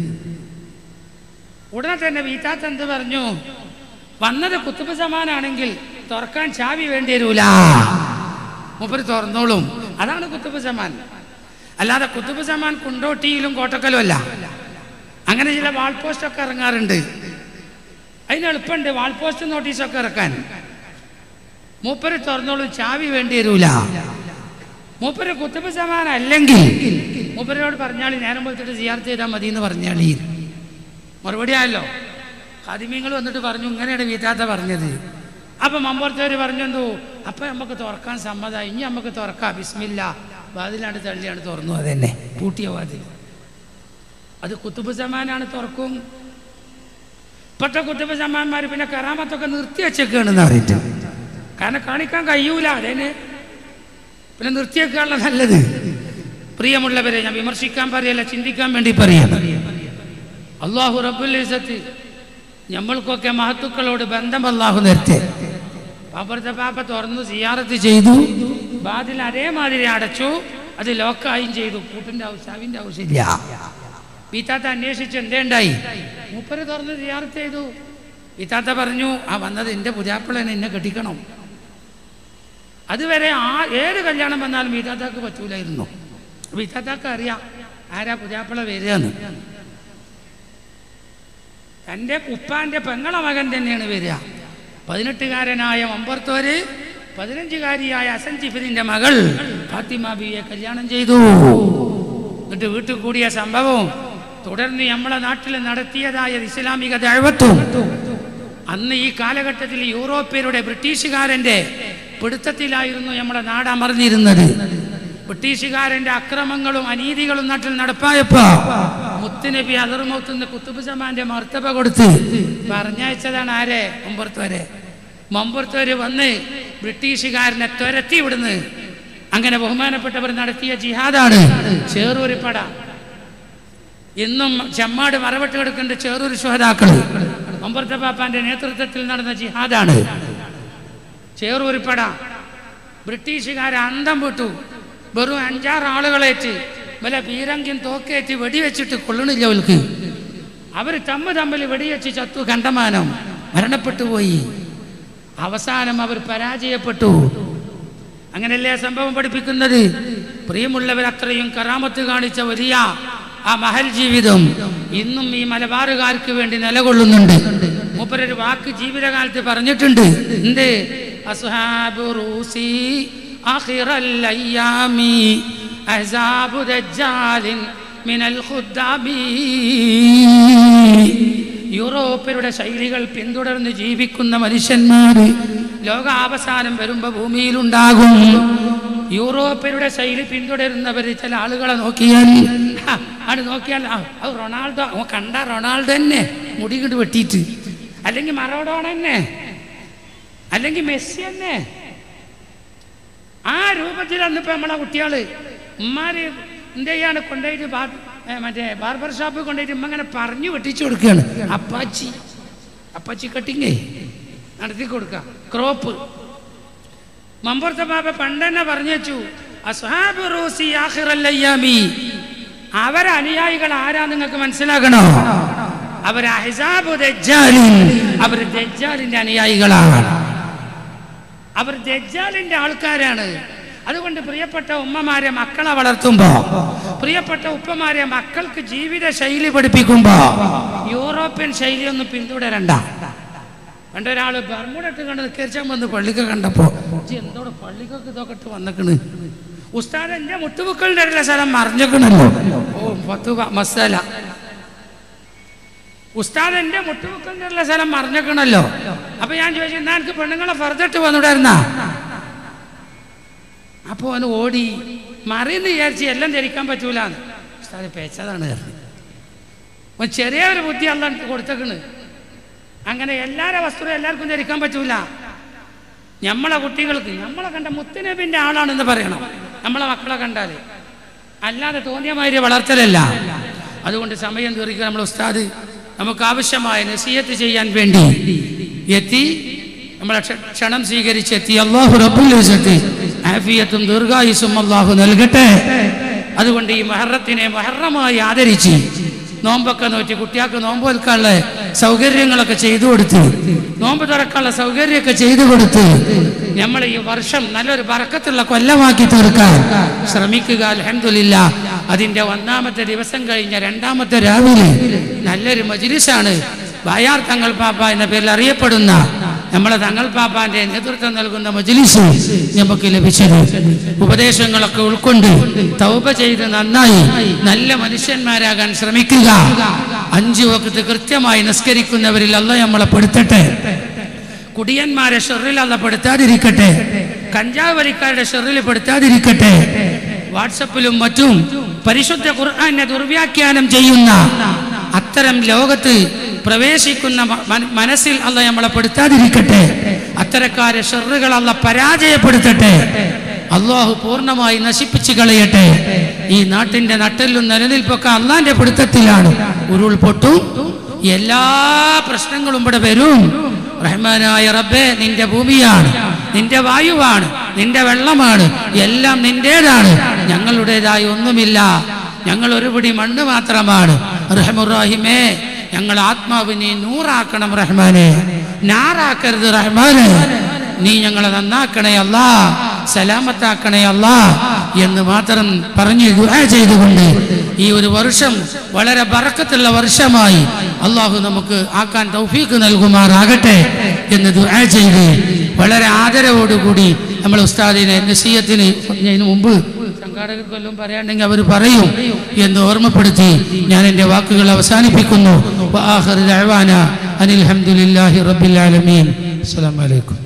ഉടനെ തന്നെ വീട്ടാത്ത എന്ത് പറഞ്ഞു വന്നത് കുത്തുബ് സമാനാണെങ്കിൽ തുറക്കാൻ ചാവി വേണ്ടി വരൂല മൂപ്പര് തുറന്നോളും അതാണ് കുത്തുബ് സമാൻ അല്ലാതെ കുത്തുബ് സമാൻ കുണ്ടോട്ടിയിലും കോട്ടക്കലും അല്ല അങ്ങനെ ചില വാൾ പോസ്റ്റൊക്കെ ഇറങ്ങാറുണ്ട് അതിന് എളുപ്പമുണ്ട് വാൾ പോസ്റ്റ് നോട്ടീസൊക്കെ ഇറക്കാൻ മൂപ്പര് തുറന്നോളും ചാവി വേണ്ടി വരൂല മൂപ്പര് കുത്തുബ് സമാൻ അല്ലെങ്കിൽ മൂപ്പരോട് പറഞ്ഞാളി നേരം പോലത്തിട്ട് സിയാർത്ത് ചെയ്താൽ മതി എന്ന് പറഞ്ഞാളി മറുപടി ആയല്ലോ ഖാദിമീങ്ങൾ വന്നിട്ട് പറഞ്ഞു ഇങ്ങനെയാണ് വീട്ടാത്ത പറഞ്ഞത് അപ്പം മമ്പുറത്തവർ പറഞ്ഞെന്തോ അപ്പം നമുക്ക് തുറക്കാൻ സമ്മതമായി ഇനി നമുക്ക് തുറക്കാം ബിസ്മില്ല വാതിലാണ് തള്ളിയാണ് തുറന്നു അതന്നെ പൂട്ടിയ വാതിൽ അത് കുത്തുബ് സമാനാണ് തുറക്കും ഇപ്പോഴത്തെ കുത്തുബ് സമാന്മാർ പിന്നെ കറാമത്തൊക്കെ നിർത്തി വെച്ചേക്കാണെന്ന് അറിയിട്ട് കാരണം കാണിക്കാൻ കഴിയൂല അതേനെ പിന്നെ നിർത്തിയേക്കാനുള്ള നല്ലത് പ്രിയമുള്ളവരെ ഞാൻ വിമർശിക്കാൻ പറയല്ല ചിന്തിക്കാൻ വേണ്ടി പറയാം അള്ളാഹു റബുലിസത്ത് നമ്മൾക്കൊക്കെ മഹത്തുക്കളോട് ബന്ധം അള്ളാഹു നിർത്തി പാപ്പത്തെ പാപ്പ തുറന്നു സിയാറത്ത് ചെയ്തു ബാതിൽ അതേമാതിരി അടച്ചു അത് ലോക്കായും ചെയ്തു കൂട്ടിന്റെ ആവശ്യവിന്റെ ആവശ്യമില്ല പീത്താത്ത അന്വേഷിച്ച് എന്തേണ്ടായി മൂപ്പര് തുറന്ന് സിയാറത്ത് ചെയ്തു പീത്താത്ത പറഞ്ഞു ആ വന്നത് എൻ്റെ പുതിയാപ്പിളനെ എന്നെ കെട്ടിക്കണം അതുവരെ ആ ഏത് കല്യാണം വന്നാലും വീതാത്താക്ക് പറ്റൂലായിരുന്നു വീതാത്താക്ക് അറിയാം ആരാ പുതിയാപ്പിള വരികയെന്ന് എൻ്റെ ഉപ്പാന്റെ പെങ്ങള മകൻ തന്നെയാണ് വരിക പതിനെട്ടുകാരനായ മമ്പർത്തോര് പതിനഞ്ചുകാരിയായ അസൻ ജിഫിനിന്റെ മകൾ ഫാത്തിമ ബിയെ കല്യാണം ചെയ്തു എന്നിട്ട് വീട്ടിൽ കൂടിയ സംഭവം തുടർന്ന് നമ്മളെ നാട്ടിൽ നടത്തിയതായ ഇസ്ലാമിക ദഴവത്വം അന്ന് ഈ കാലഘട്ടത്തിൽ യൂറോപ്യരുടെ ബ്രിട്ടീഷുകാരന്റെ പിടുത്തത്തിലായിരുന്നു നമ്മുടെ നാട് അമർന്നിരുന്നത് ബ്രിട്ടീഷുകാരന്റെ അക്രമങ്ങളും അനീതികളും നാട്ടിൽ നടപ്പായപ്പോ മുത്തുനബി അതിർമൗത്തുന്ന കുത്തുബ് സമാന്റെ മർത്തബ കൊടുത്ത് പറഞ്ഞയച്ചതാണ് ആരെ മമ്പുറത്തുവരെ മമ്പുറത്തുവര് വന്ന് ബ്രിട്ടീഷുകാരനെ തുരത്തി വിടുന്ന് അങ്ങനെ ബഹുമാനപ്പെട്ടവർ നടത്തിയ ജിഹാദാണ് ചേറൂരിപ്പട ഇന്നും ചെമ്മാട് മറവട്ട് കിടക്കേണ്ട ചേറൂർ ശുഹതാക്കൾ മമ്പുറത്തെ പാപ്പാന്റെ നേതൃത്വത്തിൽ നടന്ന ജിഹാദാണ് ചേറൂരിപ്പട ബ്രിട്ടീഷുകാരെ അന്തം വിട്ടു വെറും അഞ്ചാറ് ആളുകളേറ്റ് വല്ല പീരങ്കിയും തോക്കേറ്റ് വെടിവെച്ചിട്ട് കൊള്ളണില്ല അവർക്ക് അവർ തമ്മ് തമ്മിൽ വെടിവെച്ച് ചത്തു കണ്ടമാനം മരണപ്പെട്ടു പോയി അവസാനം അവർ പരാജയപ്പെട്ടു അങ്ങനെയല്ലേ ആ സംഭവം പഠിപ്പിക്കുന്നത് പ്രിയമുള്ളവർ അത്രയും കറാമത്ത് കാണിച്ച വലിയ ആ മഹൽ ജീവിതം ഇന്നും ഈ മലബാറുകാർക്ക് വേണ്ടി നിലകൊള്ളുന്നുണ്ട് മൂപ്പരൊരു വാക്ക് ജീവിതകാലത്ത് പറഞ്ഞിട്ടുണ്ട് എന്ത് അസ്ഹാബു റൂസി ആഖിറൽ അയ്യാമി അഹ്സാബു ദജ്ജാലിൻ മിനൽ ഖുദ്ദാബി യൂറോപ്യരുടെ ശൈലികൾ പിന്തുടർന്ന് ജീവിക്കുന്ന മനുഷ്യന്മാർ ലോകാവസാനം വരുമ്പോൾ ഭൂമിയിലുണ്ടാകും യൂറോപ്യരുടെ ശൈലി പിന്തുടരുന്നവർ ചില ആളുകളെ നോക്കിയാൽ ഹ, ആണ് നോക്കിയാൽ ആ, അത് റൊണാൾഡോ ഓ കണ്ട റൊണാൾഡോ തന്നെ മുടി കൊണ്ട് വെട്ടിയിട്ട് അല്ലെങ്കിൽ മറോഡോണ തന്നെ അല്ലെങ്കിൽ മെസ്സി തന്നെ ആ രൂപത്തിൽ അന്നിപ്പോ നമ്മളെ കുട്ടികള് ഉമ്മാര് എന്ത് ചെയ്യാണ് കൊണ്ടുപോയിട്ട് ബാർ ഏ, മറ്റേ ബാർബർ ഷോപ്പിൽ കൊണ്ടുപോയിട്ട് ഉമ്മ അങ്ങനെ പറഞ്ഞു വെട്ടിച്ചു കൊടുക്കുകയാണ് അപ്പാച്ചി അപ്പാച്ചി കട്ടിങ്ങേ നടത്തി കൊടുക്കുക ക്രോപ്പ് മമ്പുറത്തെ ബാബ പണ്ടെന്നെ പറഞ്ഞു വെച്ചു അസ്ഹാബ് റൂസി ആഖിറൽ അയ്യാമി അവരെ അനുയായികൾ ആരാ നിങ്ങൾക്ക് മനസ്സിലാക്കണോ അവർ അഹിസാബു ദജ്ജാലിൻ അവർ ദജ്ജാലിന്റെ അനുയായികളാണ് അവർ ദജ്ജാലിന്റെ ആൾക്കാരാണ് അതുകൊണ്ട് പ്രിയപ്പെട്ട ഉമ്മമാരെ മക്കളെ വളർത്തുമ്പോ പ്രിയപ്പെട്ട ഉപ്പമാരെ മക്കൾക്ക് ജീവിത ശൈലി പഠിപ്പിക്കുമ്പോ യൂറോപ്യൻ ശൈലി ഒന്നും പിന്തുടരണ്ട പണ്ടൊരാള് ബർമുടട്ട് കണ്ട് നിൽക്കാൻ വന്ന് പള്ളിക്ക കണ്ടപ്പോ "ഇജ്ജ് എന്തോടെ പള്ളിക്കൊക്കെ ഇതൊക്കെ ഇട്ട് വന്നിക്കണ് ഉസ്താദ് എന്റെ മുട്ടുമുക്കളുടെ ഇടയിലെ സ്ഥലം മറിഞ്ഞിക്കണല്ലോ ഓ പത്ത് പ- മസാല ഉസ്താദ് എന്റെ മുട്ടുമുക്കളുടെ ഇടയിലെ സ്ഥലം മറിഞ്ഞിക്കണല്ലോ അപ്പൊ ഞാൻ ചോദിച്ചു എന്നാ എനിക്ക് പെണ്ണുങ്ങളെ ഫർദിട്ട് വന്നിടായിരുന്ന അപ്പോ അവന് ഓടി മറിയെന്ന് വിചാരിച്ച് എല്ലാം ധരിക്കാൻ പറ്റൂലെന്ന് ഉസ്താദ് പേച്ചതാണ് പറഞ്ഞു അവൻ ചെറിയൊരു ബുദ്ധി അല്ല കൊടുത്തേക്കണ് അങ്ങനെ എല്ലാരെ വസ്ത്രം എല്ലാവർക്കും ധരിക്കാൻ പറ്റൂല നമ്മളെ കുട്ടികൾക്ക് നമ്മളെ കണ്ട മുത്തുനബിന്റെ ആളാണെന്ന് പറയണം നമ്മളെ മക്കളെ കണ്ടാല് അല്ലാതെ തോന്നിയ മാതിരി വളർത്തലല്ല അതുകൊണ്ട് സമയം തീർക്കുക നമ്മൾ ഉസ്താദ് നമുക്ക് ആവശ്യമായ നസീഹത്ത് ചെയ്യാൻ വേണ്ടി എത്തി നമ്മളെ ക്ഷ- ക്ഷണം സ്വീകരിച്ചെത്തി അള്ളാഹു റബ്ബുൽ ഇസ്സത്ത് ആഫിയത്തും ദീർഘായുസും അള്ളാഹു നൽകട്ടെ അതുകൊണ്ട് ഈ മഹറത്തിനെ മഹറമായി ആദരിച്ച് നോമ്പൊക്കെ നോറ്റി കുട്ടികൾക്ക് നോമ്പ് വെൽക്കാനുള്ള സൗകര്യങ്ങളൊക്കെ ചെയ്തു കൊടുത്ത് നോമ്പ് തുറക്കാനുള്ള സൗകര്യമൊക്കെ ചെയ്തു കൊടുത്ത് നമ്മൾ ഈ വർഷം നല്ലൊരു ബറക്കത്തുള്ള കൊല്ലമാക്കി തീർക്കാൻ ശ്രമിക്കുക അലഹമില്ല അതിന്റെ ഒന്നാമത്തെ ദിവസം കഴിഞ്ഞ രണ്ടാമത്തെ രാവിലെ നല്ലൊരു മജിലിസാണ് ബായാർ തങ്ങൾ പാപ്പ എന്ന പേരിൽ അറിയപ്പെടുന്ന നമ്മളെ തങ്ങൾ പാപ്പാന്റെ നേതൃത്വം നൽകുന്ന മജ്ലിസ് നമുക്ക് ലഭിച്ചത് ഉപദേശങ്ങളൊക്കെ ഉൾക്കൊണ്ട് തൗബ ചെയ്ത് നന്നായി നല്ല മനുഷ്യന്മാരാകാൻ ശ്രമിക്കുക അഞ്ചു വക്കത്ത് കൃത്യമായി നിസ്കരിക്കുന്നവരിൽ അല്ല നമ്മളെ പെടുത്തട്ടെ കുടിയന്മാരെ ഷെറിൽ അല്ല പെടുത്താതിരിക്കട്ടെ കഞ്ചാവ് വലിക്കാരുടെ ഷെറിൽ പെടുത്താതിരിക്കട്ടെ വാട്സപ്പിലും മറ്റും പരിശുദ്ധ ഖുർആനെ ദുർവ്യാഖ്യാനം ചെയ്യുന്ന അത്തരം ലോകത്ത് പ്രവേശിക്കുന്ന മ- മന- മനസ്സിൽ അല്ല നമ്മളെ പെടുത്താതിരിക്കട്ടെ അത്തരക്കാരെ ഷെറുകൾ അല്ല പരാജയപ്പെടുത്തട്ടെ അള്ളാഹു പൂർണ്ണമായി നശിപ്പിച്ചു കളയട്ടെ ഈ നാട്ടിന്റെ നട്ടെല്ലും നിലനിൽപ്പൊക്കെ അള്ളാന്റെ പിടുത്തത്തിലാണ് ഉരുൾപൊട്ടും എല്ലാ പ്രശ്നങ്ങളും ഇവിടെ വരും റഹ്മാനായ റബ്ബേ നിന്റെ ഭൂമിയാണ് നിന്റെ വായുവാണ് നിന്റെ വെള്ളമാണ് എല്ലാം നിന്റേതാണ് ഞങ്ങളുടേതായി ഒന്നുമില്ല ഞങ്ങൾ ഒരു പിടി മണ്ണ് മാത്രമാണ് റഹ്മുറാഹിമേ ഞങ്ങൾ ആത്മാവിനെ നൂറാക്കണം റഹ്മാനെ നാറാക്കരുത് റഹ്മാനെ നീ ഞങ്ങളെ നന്നാക്കണേ അല്ല സലാമത്താക്കണേ അല്ല എന്ന് മാത്രം പറഞ്ഞ് ദുആ ചെയ്തുകൊണ്ട് ഈ ഒരു വർഷം വളരെ ബറക്കത്തുള്ള വർഷമായി അള്ളാഹു നമുക്ക് ആക്കാൻ തൗഫീക്ക് നൽകുമാറാകട്ടെ എന്ന് ദുആ ചെയ്ത് വളരെ ആദരവോടുകൂടി നമ്മൾ ഉസ്താദിനെ നസീയത്തിന് ഇതിനു മുമ്പ് സംഘാടകർക്കൊല്ലും പറയാണ്ടെങ്കിൽ അവർ പറയും എന്ന് ഓർമ്മപ്പെടുത്തി ഞാൻ എൻ്റെ വാക്കുകൾ അവസാനിപ്പിക്കുന്നു വആഖിറു ദഅ്വാന അനിൽ ഹംദുലില്ലാഹി റബ്ബിൽ ആലമീൻ അസ്സലാമു അലൈക്കും